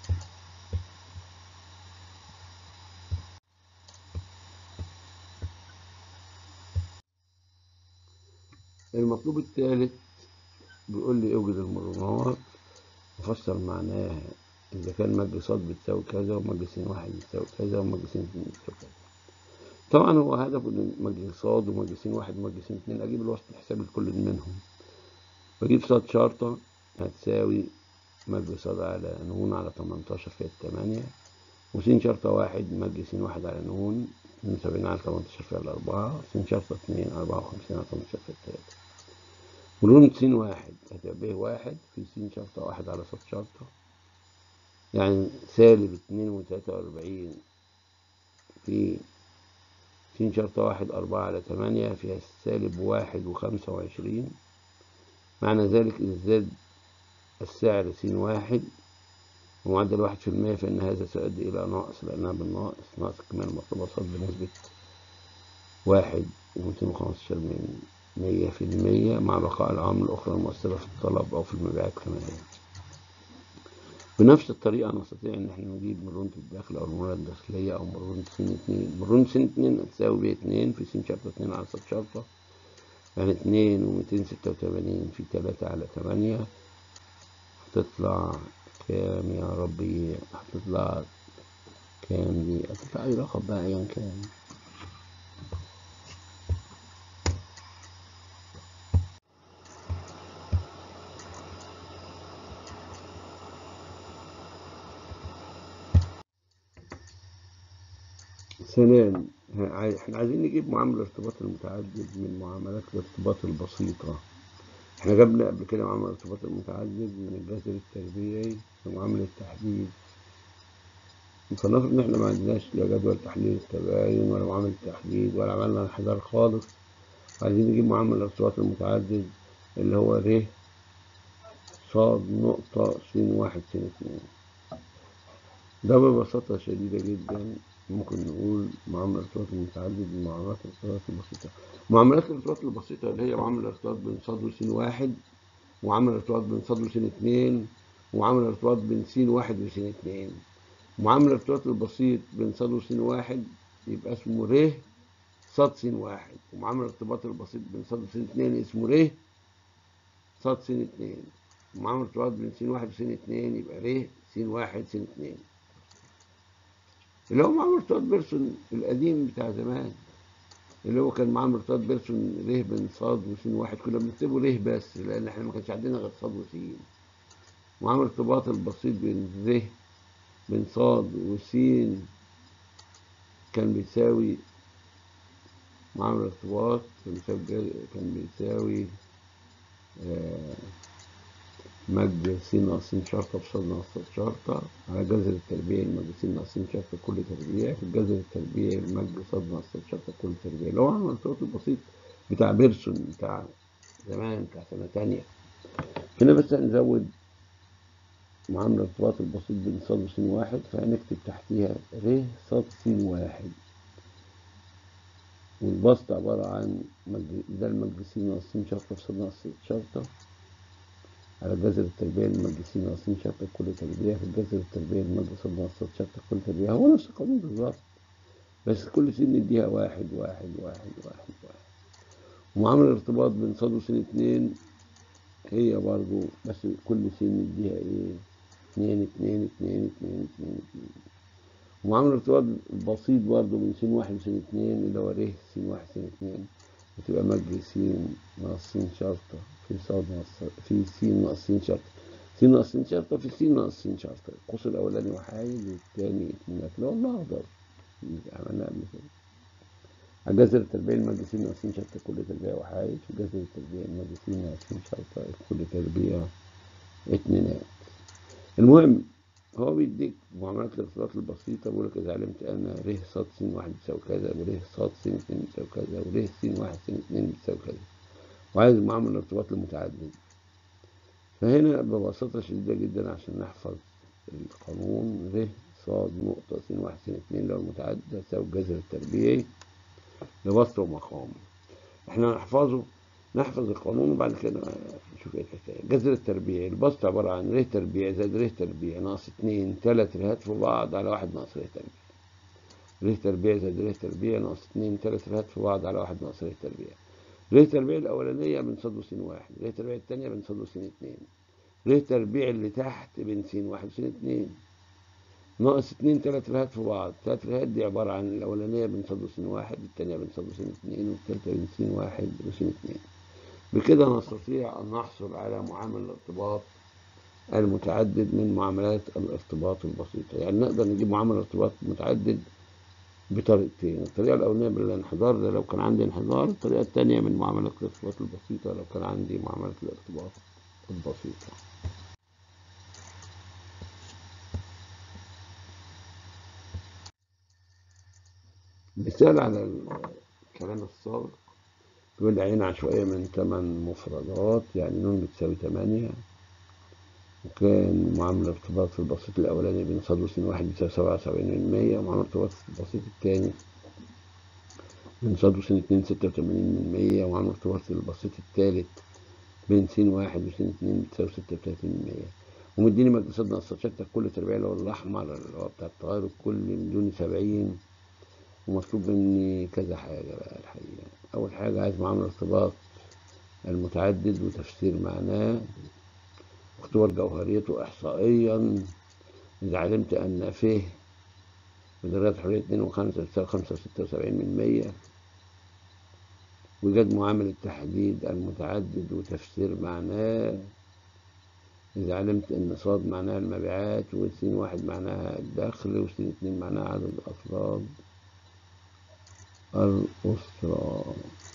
المطلوب الثالث بيقول لي اوجد المرونات وفسر معناها إذا كان مج ص بتساوي كذا ومج س واحد بتساوي كذا ومج س اتنين بتساوي كذا طبعا هو هدفه إن مج ص ومج س واحد ومج س اتنين أجيب الوسط الحسابي لكل منهم بجيب ص شرطة هتساوي مج ص على نون على تمنتاشر في التمانية وس شرطة واحد مج س واحد على نون اتنين وسبعين على تمنتاشر في الأربعة س شرطة اتنين أربعة وخمسين على تمنتاشر في التلاتة ولون س واحد هتبقى ب واحد في س شرطة واحد على ص شرطة يعني سالب اتنين وتلاتة وأربعين في س شرطة واحد أربعة على تمانية فيها سالب واحد وخمسة وعشرين معنى ذلك إذا زاد السعر س واحد ومعدل واحد في المية فإن هذا سيؤدي إلى ناقص لأنها بالناقص ناقص كمان المطلوبة صاد بنسبة واحد ومتين وخمستاشر من مية في المية مع بقاء العوامل الأخرى المؤثرة في الطلب أو في المبيعات كما هي بنفس الطريقة نستطيع إن احنا نجيب مرونة الدخل أو المرونة الداخلية أو مرونة س اتنين مرونة س اتنين هتساوي ب اتنين في س شرطة اتنين على ص شرطة يعني اتنين وميتين ستة وتمانين في تلاتة على تمانية هتطلع كام يا ربي هتطلع كام دي هتطلع أي رقم بقى أيا كان ثانيا احنا عايزين نجيب معامل الارتباط المتعدد من معاملات الارتباط البسيطة احنا جبنا قبل كده معامل الارتباط المتعدد من الجذر التربيعي ومعامل التحديد فلنفرض ان احنا ما عندناش لا جدول تحليل التباين ولا معامل التحديد ولا عملنا انحدار خالص عايزين نجيب معامل الارتباط المتعدد اللي هو ر صاد نقطة س واحد س اتنين ده ببساطة شديدة جدا ممكن نقول معاملة الارتباط المتعدد من معاملات الارتباط البسيطة معاملات الارتباط البسيطة اللي هي معاملة الارتباط بين ص وس واحد ومعاملة الارتباط بين ص وس اتنين ومعاملة الارتباط بين س واحد وس اتنين معاملة الارتباط البسيط بين ص وس واحد يبقى اسمه ر ص س واحد ومعاملة الارتباط البسيط بين ص وس اتنين اسمه ر ص س اتنين ومعاملة الارتباط بين س واحد وس اتنين يبقى ر س واحد س اتنين اللي هو معامل ارتباط بيرسون القديم بتاع زمان اللي هو كان معامل ارتباط بيرسون ره بين صاد وسين واحد كنا بنكتبه ره بس لان احنا ما كانش عندنا غير صاد وسين معامل ارتباط البسيط بين ره بين صاد وسين كان بيساوي معامل ارتباط كان بيساوي كان بيساوي آه مج س ناقص س شرطة بصاد ناقص صاد شرطة على جذر التربيع المج س ناقص س شرطة كل تربيع في الجذر التربيع المج صاد ناقص صاد شرطة كل تربيع اللي هو عمل الارتباط البسيط بتاع بيرسون بتاع زمان بتاع سنة تانية هنا بس هنزود معاملة الارتباط البسيط بين صاد وس واحد فهنكتب تحتيها ر صاد س واحد والبسط عبارة عن مج ده المج س ناقص س شرطة بصاد ناقص صاد شرطة على جذر التربيع المج س ناقص س شرطة كل تربيع في الجذر التربيع المج ص ناقص ص شرطة كل تربيع هو نفس القانون بالظبط بس كل س نديها واحد واحد واحد واحد واحد ومعامل الارتباط بين ص وس اتنين هي برضو بس كل س نديها ايه اتنين اتنين اتنين اتنين اتنين اتنين ومعامل الارتباط البسيط برضو بين س واحد وس اتنين اللي هو ر س واحد س اتنين وتبقى مج س ناقص س شرطة في صاد ناقص في س ناقص س شرطة س ناقص س شرطة في س ناقص س شرطة القوس الأولاني وحايد والتاني اتنين اللي هو الأخضر عملناه قبل كده الجذر التربيعي المج س ناقص س شرطة كل تربيع وحايد والجذر التربيعي المج س ناقص س شرطة كل تربيع اتنينات المهم هو بيديك معاملات الارتباط البسيطة بيقول لك إذا علمت أن ر ص س واحد بتساوي كذا ور ص س اتنين بتساوي كذا ور س واحد س اتنين بتساوي كذا وعايز معامل الارتباط المتعدد فهنا ببساطة شديدة جدا عشان نحفظ القانون ر ص نقطة س واحد س اتنين لو المتعدد تساوي الجذر التربيعي لبسط ومقام احنا نحفظه نحفظ القانون وبعد كده نشوف ايه الحكايه الجذر التربيعي البسط عباره عن ر تربيع زائد ر تربيع ناقص اتنين تلات رهات في بعض على واحد ناقص ر تربيع ر تربيع زائد ر تربيع ناقص اتنين تلات رهات في بعض على واحد ناقص ر تربيع ر تربيع الاولانيه بنصاد س واحد ر تربيع الثانيه بنصاد س اتنين ر تربيع اللي تحت بين س واحد وس اتنين ناقص اتنين تلات رهات في بعض تلات رهات دي عبارة عن الأولانية بنصاد س واحد التانية بنصاد س اتنين والتالتة بين س واحد وس اتنين بكده نستطيع أن نحصل على معامل الارتباط المتعدد من معاملات الارتباط البسيطة يعني نقدر نجيب معامل ارتباط متعدد بطريقتين الطريقة الأولانية بالانحدار ده لو كان عندي انحدار الطريقة الثانية من معاملات الارتباط البسيطة لو كان عندي معاملات الارتباط البسيطة مثال على الكلام السابق يقول لي عين عشوائية من ثمان مفردات يعني نون بتساوي ثمانية وكان معامل الارتباط في البسيط الأولاني بين صاد وس واحد بتساوي سبعة وسبعين من مية ومعامل الارتباط في البسيط الثاني بين صاد وس اتنين ستة وثمانين من مية ومعامل الارتباط في البسيط الثالث بين س واحد وس اتنين بتساوي ستة وتلاتين من مية ومديني مجد صاد ناقص شتى كل تربيع اللي هو الأحمر اللي هو بتاع التغير الكلي مدوني سبعين ومطلوب مني كذا حاجة بقى الحقيقة أول حاجة عايز معامل ارتباط المتعدد وتفسير معناه اختبار جوهريته إحصائيا إذا علمت أن فيه بدرجات حرية اتنين وخمسة تساوي خمسة وستة وسبعين من مية وجد معامل التحديد المتعدد وتفسير معناه إذا علمت أن صاد معناها المبيعات وسين واحد معناها الدخل وسين اتنين معناها عدد أفراد الأسرة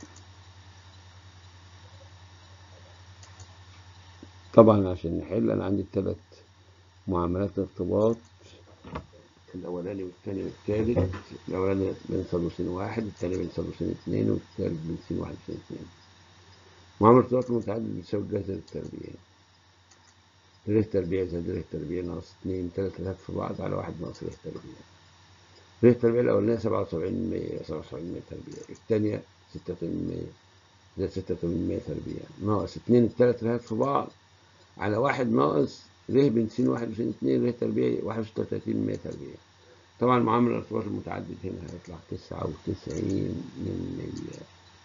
طبعا عشان نحل أنا عندي ثلاث معاملات ارتباط الأولاني والثاني والثالث الأولاني بين صاد وسين واحد الثاني بين صاد وسين اثنين والثالث بين سين واحد وسين اثنين معاملة ارتباط المتعدد بتساوي الجذر التربيعي ر تربيع زائد ر تربيع ناقص اتنين تلات رهات في بعض على واحد ناقص ر تربيع ر التربيع الأولانية سبعة وسبعين من مية سبعة وسبعين من مية تربيع الثانية ستة من مية زائد ستة من مية تربيع ناقص اتنين التلات رهات في بعض على واحد ناقص ر بين س واحد وس اتنين ر تربيع واحد وستة وتلاتين من مية تربيع طبعا معامل الارتباط المتعدد هنا هيطلع تسعة وتسعين من مية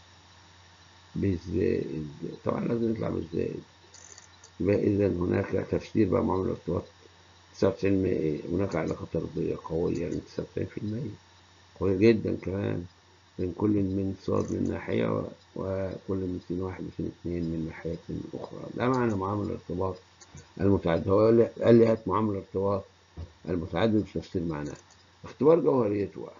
بالزائد طبعا لازم يطلع بالزائد يبقى إذا هناك تفسير بقى معامل الارتباط 99 إيه؟ هناك علاقة طردية قوية يعني 99% قوية جدا كمان بين كل من صاد من ناحية وكل من سين واحد وسين اثنين من ناحية أخرى ده معنى معامل الارتباط المتعدد هو قال لي, قال لي هات معامل الارتباط المتعدد بتفسير معناه اختبار جوهريته بقى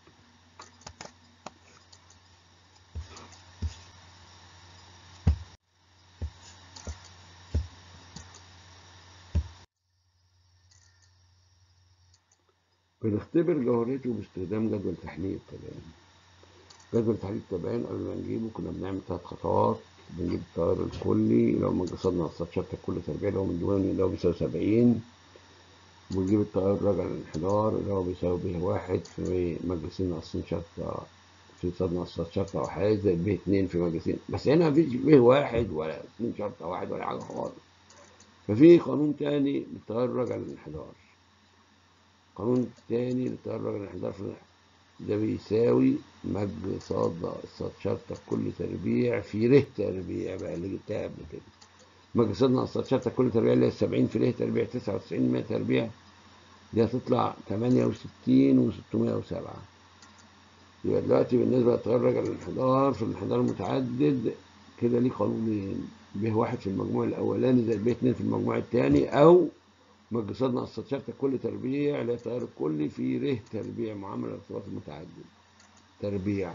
بنختبر جوهريته باستخدام جدول تحليل التباين جدول تحليل التباين قبل ما نجيبه كنا بنعمل ثلاث خطوات بنجيب التيار الكلي لو ما قصدنا نقصات شرطة كل تربيع اللي هو من ديواني اللي هو بيساوي سبعين ونجيب التيار الراجع للانحدار اللي هو بيساوي به واحد في مجلسين ناقصين شرطة في صاد نقصات شرطة واحد زائد به اتنين في مجلسين بس هنا مفيش به واحد ولا اتنين شرطة واحد ولا حاجة خالص ففي قانون تاني للتيار الراجع للانحدار قانون تاني للتيار الراجع للانحدار في ده بيساوي مج صاد صاد شرطة كل تربيع في ر تربيع بقى اللي جبتها قبل كده مج صاد ناقص صاد شرطة كل تربيع اللي هي 70 في ر تربيع 99 من تربيع دي هتطلع 68 و607 يبقى دلوقتي بالنسبة للتيار راجع للانحدار في الانحدار المتعدد كده ليه قانونين ب واحد في المجموع الأولاني زائد ب اتنين في المجموع الثاني أو مجسات ناقص شرطة كل تربيع اللي هي التيار الكلي في ر تربيع معامل الارتباط المتعدد تربيع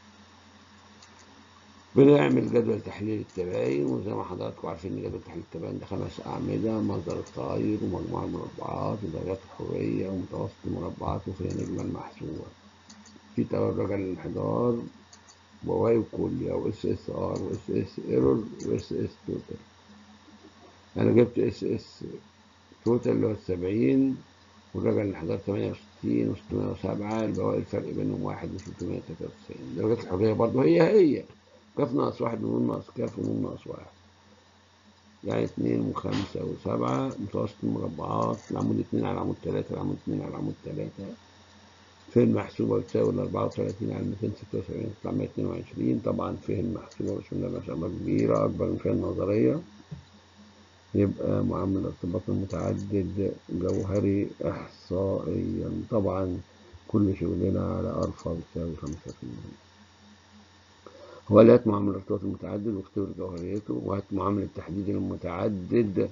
بنعمل جدول تحليل التباين وزي ما حضراتكم عارفين ان جدول تحليل التباين ده خمس أعمدة مصدر التغير ومجموع المربعات ودرجات الحرية ومتوسط المربعات وفي نجمة المحسوبة في تيار رجع للانحدار وواي كلي أو اس اس ار واس اس ايرور واس اس توتال أنا جبت اس اس توتال اللي هو السبعين والرجع للانحدار تمانية وستين وستمائة وسبعة البواقي الفرق بينهم واحد وستمائة تلاتة وتسعين درجات الحرية برضه هي هي كاف ناقص واحد ونون ناقص كاف ونون ناقص واحد يعني اتنين وخمسة وسبعة متوسط المربعات العمود اتنين على العمود تلاتة العمود اتنين على العمود تلاتة في المحسوبة بتساوي الأربعة وتلاتين على ميتين ستة وسبعين تطلع مية اتنين وعشرين طبعا فيه المحسوبة بسم الله ما شاء الله كبيرة أكبر من فيها النظرية يبقى معامل الارتباط المتعدد جوهري إحصائيا طبعا كل شغلنا على أرفع بتساوي خمسة في المية هو اللي هات معامل الارتباط المتعدد واختبر جوهريته وهات معامل التحديد المتعدد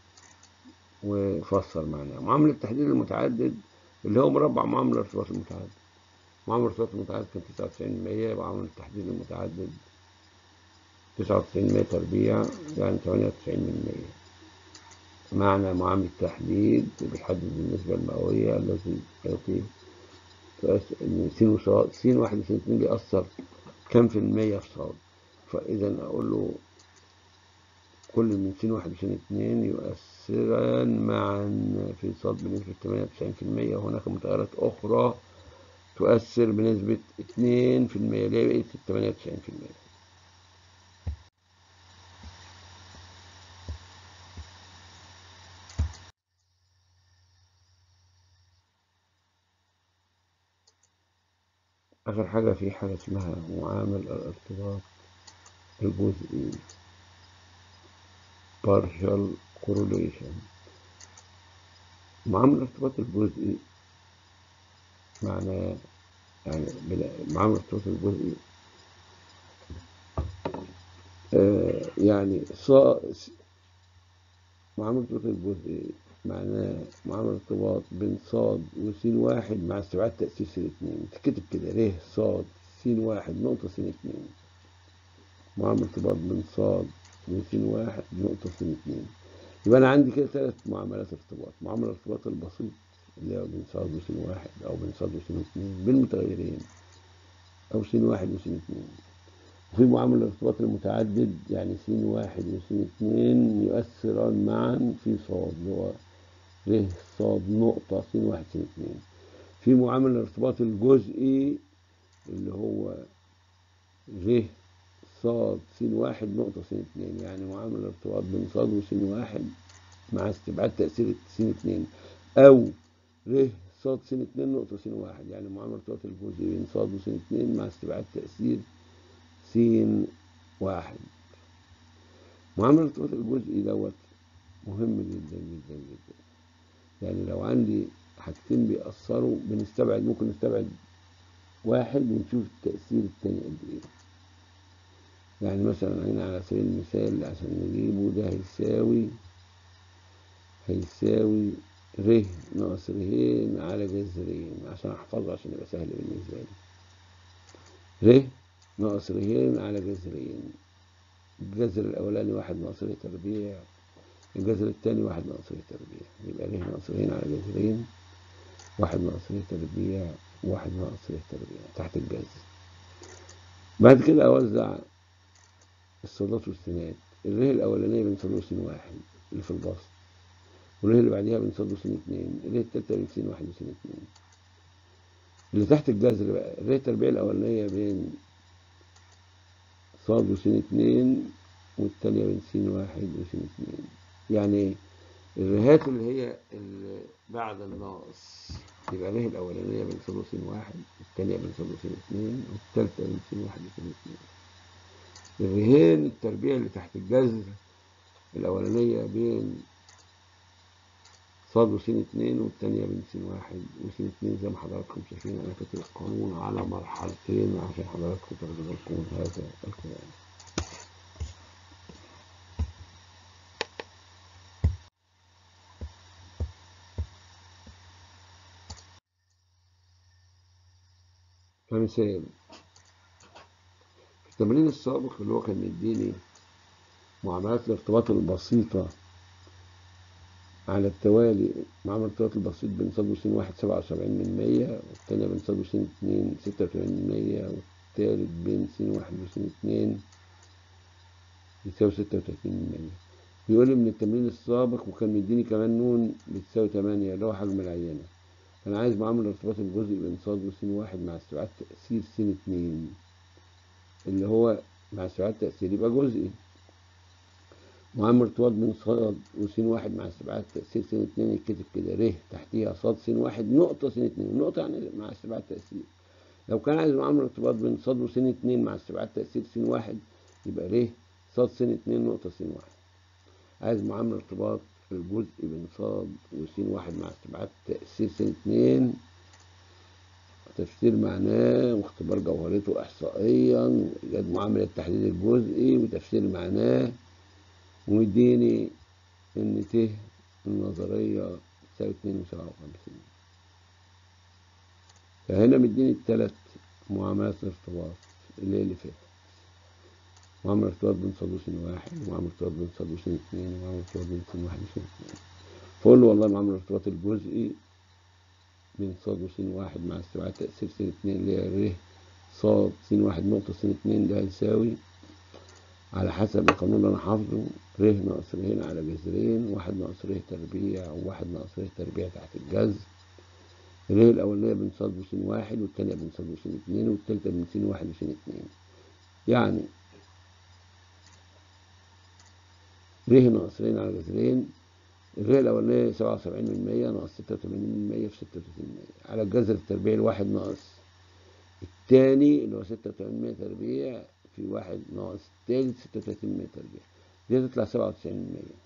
وفسر معناه معامل التحديد المتعدد اللي هو مربع معامل الارتباط المتعدد معامل الارتباط المتعدد كان تسعة وتسعين مية يبقى معامل التحديد المتعدد تسعة وتسعين مية تربيع يعني تمانية وتسعين من مية معنى معامل التحديد بيحدد النسبة المئوية التي التي ان س وصاد س واحد وس اتنين بيأثر كم في المية في صاد فإذا أقول له كل من س واحد وس اتنين يؤثران معا في صاد بنسبة تمانية وتسعين في المية وهناك متغيرات أخرى تؤثر بنسبة اتنين في المية اللي هي بقية التمانية وتسعين في المية آخر حاجة في حاجة اسمها معامل الارتباط الجزئي partial correlation معامل الارتباط الجزئي معناه يعني معامل الارتباط الجزئي آه يعني صا معامل الارتباط الجزئي معناه معامل ارتباط بين صاد وسين واحد مع استبعاد تأسيس الاثنين تكتب كده ر صاد سين واحد نقطة سين اتنين معامل ارتباط بين صاد وسين واحد نقطة سين اتنين يبقى أنا عندي كده ثلاث معاملات ارتباط معامل الارتباط البسيط اللي هو بين صاد وسين واحد أو بين صاد وسين اتنين بين متغيرين أو سين واحد وسين اتنين وفي معامل الارتباط المتعدد يعني سين واحد وسين اتنين يؤثران معا في صاد اللي هو ر صاد نقطة س واحد س اتنين في معامل الارتباط الجزئي اللي هو ر صاد س واحد نقطة س اتنين يعني معامل الارتباط بين صاد وس واحد مع استبعاد تأثير س اتنين أو ر صاد س اتنين نقطة س واحد يعني معامل الارتباط الجزئي بين صاد وس اتنين مع استبعاد تأثير س واحد معامل الارتباط الجزئي دوت مهم جدا جدا جدا يعني لو عندي حاجتين بيأثروا بنستبعد ممكن نستبعد واحد ونشوف التأثير التاني قد ايه يعني مثلا هنا على سبيل المثال عشان نجيبه ده هيساوي هيساوي ر ناقص رهين على جذرين عشان احفظه عشان يبقى سهل بالنسبة لي ر ناقص رهين على جذرين الجذر الأولاني واحد ناقص ر تربيع الجذر الثاني واحد ناقص ر تربيع يبقى ر ناقص رهين على جذرين واحد ناقص ر تربيع واحد ناقص ر تربيع تحت الجذر بعد كده أوزع الصادات والسينات الره الأولانية بين صاد وسين واحد اللي في البسط والره اللي بعديها بين صاد وسين اتنين الره التالتة بين سين واحد وسين اتنين اللي تحت الجذر بقى الره التربيع الأولانية بين صاد وسين اتنين والتانية بين سين واحد وسين اتنين يعني الرهات اللي هي اللي بعد الناقص يبقى الره الأولانية بين صاد وسين واحد التانية بين صاد وسين اتنين والتالتة بين سين واحد وسين اتنين الرهين التربيع اللي تحت الجذر الأولانية بين صاد وسين اتنين والتانية بين سين واحد وسين اتنين زي ما حضراتكم شايفين أنا كاتب القانون على مرحلتين عشان حضراتكم تاخدوا بالكم من هذا الكلام فمثال في التمرين السابق اللي هو كان مديني معاملات الارتباط البسيطة على التوالي معاملة الارتباط البسيط بين صاد وسين واحد سبعة وسبعين من مية والتانية بين صاد وسين اتنين ستة وتمانين من مية والتالت بين سين واحد وسين اتنين يساوي ستة وتلاتين من مية بيقول لي من التمرين السابق وكان مديني كمان نون بتساوي تمانية اللي هو حجم العينة أنا عايز معامل الارتباط الجزئي بين صاد وسين واحد مع استبعاد تأثير سين اتنين اللي هو مع استبعاد تأثير يبقى جزئي معامل ارتباط بين صاد وسين واحد مع استبعاد تأثير سين اتنين يتكتب كده ر تحتيها صاد سين واحد نقطة سين اتنين نقطة يعني مع استبعاد تأثير لو كان عايز معامل ارتباط بين صاد وسين اتنين مع استبعاد تأثير سين واحد يبقى ر صاد سين اتنين نقطة سين واحد عايز معامل ارتباط الجزء بين صاد وسين واحد مع استبعاد تأثير سين اتنين تفسير معناه واختبار جوهرته إحصائيا إيجاد معاملة التحليل الجزئي وتفسير معناه ومديني إن ت النظرية تساوي اتنين وسبعة وخمسين فهنا مديني التلات معاملات الارتباط اللي هي اللي فاتت معاملة ارتباط بين صاد وسين واحد ومعاملة ارتباط بين صاد وسين اتنين ومعاملة ارتباط بين سين واحد وسين اتنين فقول له والله معاملة الارتباط الجزئي بين صاد وسين واحد مع استبعاد تأثير سين اتنين اللي هي ر صاد سين واحد نقطة سين اتنين ده هيساوي على حسب القانون اللي أنا حافظه ر ناقص ر على جذرين واحد ناقص ر تربيع وواحد ناقص ر تربيع تحت الجذر ر الأولانية بين صاد وسين واحد والتانية بين صاد وسين اتنين والتالتة بين سين واحد وسين اتنين يعني ر ناقص ر على جذرين الر الأولانية سبعة وسبعين من مية ناقص ستة وتمانين من مية في ستة وتلاتين من مية على الجذر التربيعي الواحد ناقص التاني اللي هو ستة وتمانين من مية تربيع في واحد ناقص التالت ستة وتلاتين من مية تربيع دي تطلع سبعة وتسعين من مية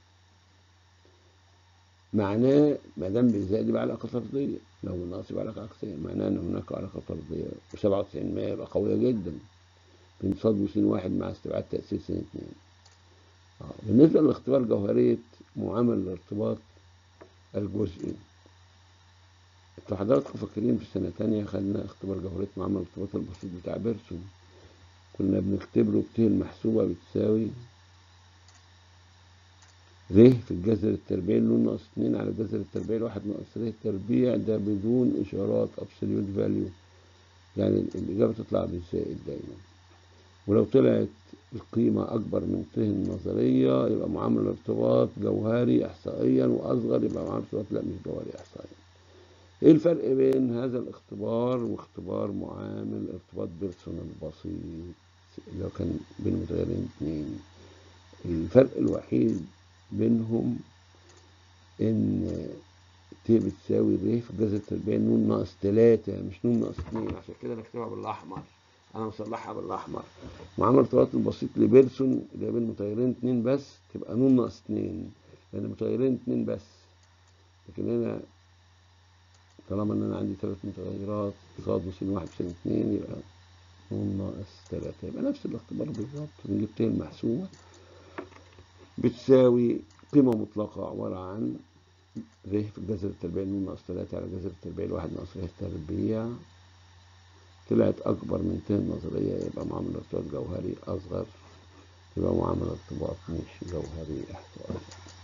معناه ما دام بالزائد يبقى علاقة طردية لو بالناقص يبقى علاقة عكسية معناه إن هناك علاقة طردية وسبعة وتسعين من مية يبقى قوية جدا بين صاد وسين واحد مع استبعاد تأثير سين اتنين آه. بالنسبة لاختبار جوهرية معامل الارتباط الجزئي انتوا حضراتكم فاكرين في سنة تانية خدنا اختبار جوهرية معامل الارتباط البسيط بتاع بيرسون كنا بنختبره بت المحسوبة بتساوي ر في الجذر التربيعي ن ناقص اتنين على الجذر التربيعي الواحد ناقص ر تربيع ده بدون إشارات أبسوليوت فاليو يعني الإجابة تطلع بالزائد دايما ولو طلعت القيمة أكبر من ت النظرية يبقى معامل الارتباط جوهري إحصائيا وأصغر يبقى معامل الارتباط لا مش جوهري إحصائيا. إيه الفرق بين هذا الاختبار واختبار معامل ارتباط بيرسون البسيط اللي هو كان بين متغيرين اتنين؟ الفرق الوحيد بينهم إن ت بتساوي ر في الجذر التربيعي ن ناقص تلاتة مش ن ناقص اتنين عشان كده نكتبها بالأحمر. انا مصلحها بالاحمر معامل الارتباط البسيط لبيرسون اللي هي بين متغيرين اتنين بس تبقى ن ناقص اتنين لان متغيرين اتنين بس لكن هنا طالما ان انا عندي ثلاث متغيرات صاد وسين واحد وسين اتنين يبقى ن ناقص تلاتة يبقى نفس الاختبار بالظبط بنجيب ت المحسوبة بتساوي قيمة مطلقة عبارة عن ر في الجذر التربيعي ن ناقص تلاتة على الجذر التربيعي الواحد ناقص ر تربيع طلعت أكبر من ت النظرية يبقى معامل ارتباط جوهري أصغر يبقى معامل ارتباط مش جوهري إحصائي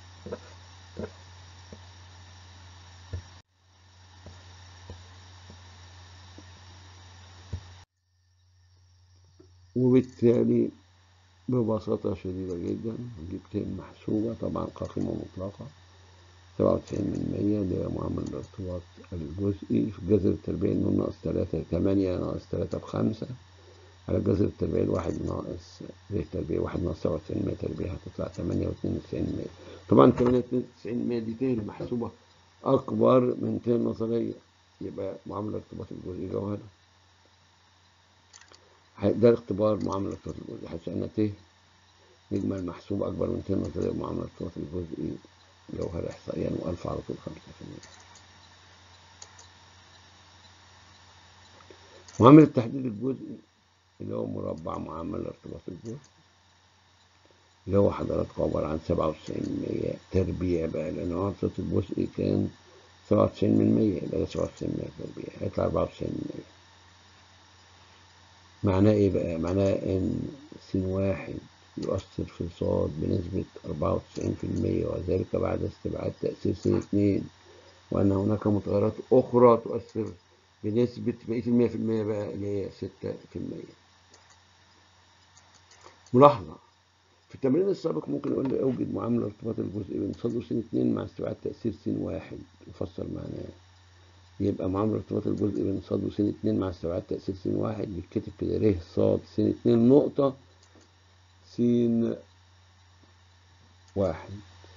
وبالتالي ببساطة شديدة جدا نجيب ت محسوبة طبعا كقيمة مطلقة سبعة وتسعين من مية اللي هي معامل الارتباط الجزئي في الجذر التربيعي ن ناقص تلاتة تمانية ناقص تلاتة بخمسة على الجذر التربيعي الواحد ناقص ر تربيع واحد ناقص سبعة وتسعين مية تربيع هتطلع تمانية واتنين وتسعين مية طبعا تمانية واتنين وتسعين مية دي ت المحسوبة أكبر من ت النظرية يبقى معامل الارتباط الجزئي جوهري ده الاختبار معامل الارتباط الجزئي حيث أن ت نجمة المحسوبة أكبر من ت النظرية معامل الارتباط الجزئي جوهر إحصائيا وألف على طول خمسة في المية معامل التحديد الجزئي اللي هو مربع معامل ارتباط الجزء اللي هو حضراتكم عبارة عن سبعة وتسعين من مية تربيع بقى لأن هو ارتباط الجزئي كان سبعة وتسعين من مية يبقى ده سبعة وتسعين من مية تربيع هيطلع أربعة وتسعين من مية معناه إيه بقى؟ معناه إن س واحد يؤثر في صاد بنسبة أربعة وتسعين في المية وذلك بعد استبعاد تأثير س اتنين وأن هناك متغيرات أخرى تؤثر بنسبة بقية المية في المية بقى اللي هي ستة في المية ملاحظة في التمرين السابق ممكن أقول لي أوجد معاملة ارتباط الجزء بين صاد وس اتنين مع استبعاد تأثير س واحد نفسر معناه يبقى معاملة ارتباط الجزء بين صاد وس اتنين مع استبعاد تأثير س واحد بيتكتب كده ر صاد س اتنين نقطة س واحد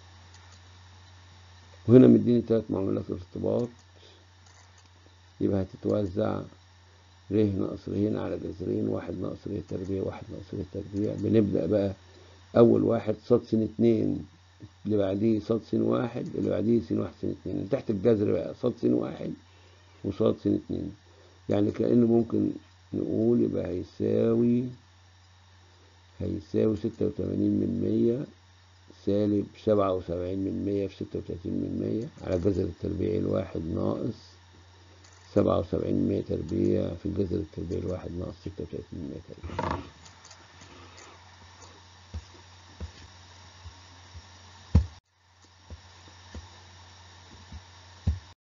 وهنا مديني تلات معاملات ارتباط يبقى هتتوزع ر ناقص ر على جذرين واحد ناقص ر تربيع واحد ناقص ر تربيع بنبدأ بقى أول واحد صاد س اتنين اللي بعديه صاد س واحد اللي بعديه س واحد س اتنين اللي تحت الجذر بقى صاد س واحد وصاد س اتنين يعني كأنه ممكن نقول يبقى هيساوي هيساوي ستة وتمانين من مية سالب سبعة وسبعين من مية في ستة وتلاتين من مية على جذر التربيعي الواحد ناقص سبعة وسبعين من مية تربيع في الجذر التربيعي الواحد ناقص ستة وتلاتين من مية تربيع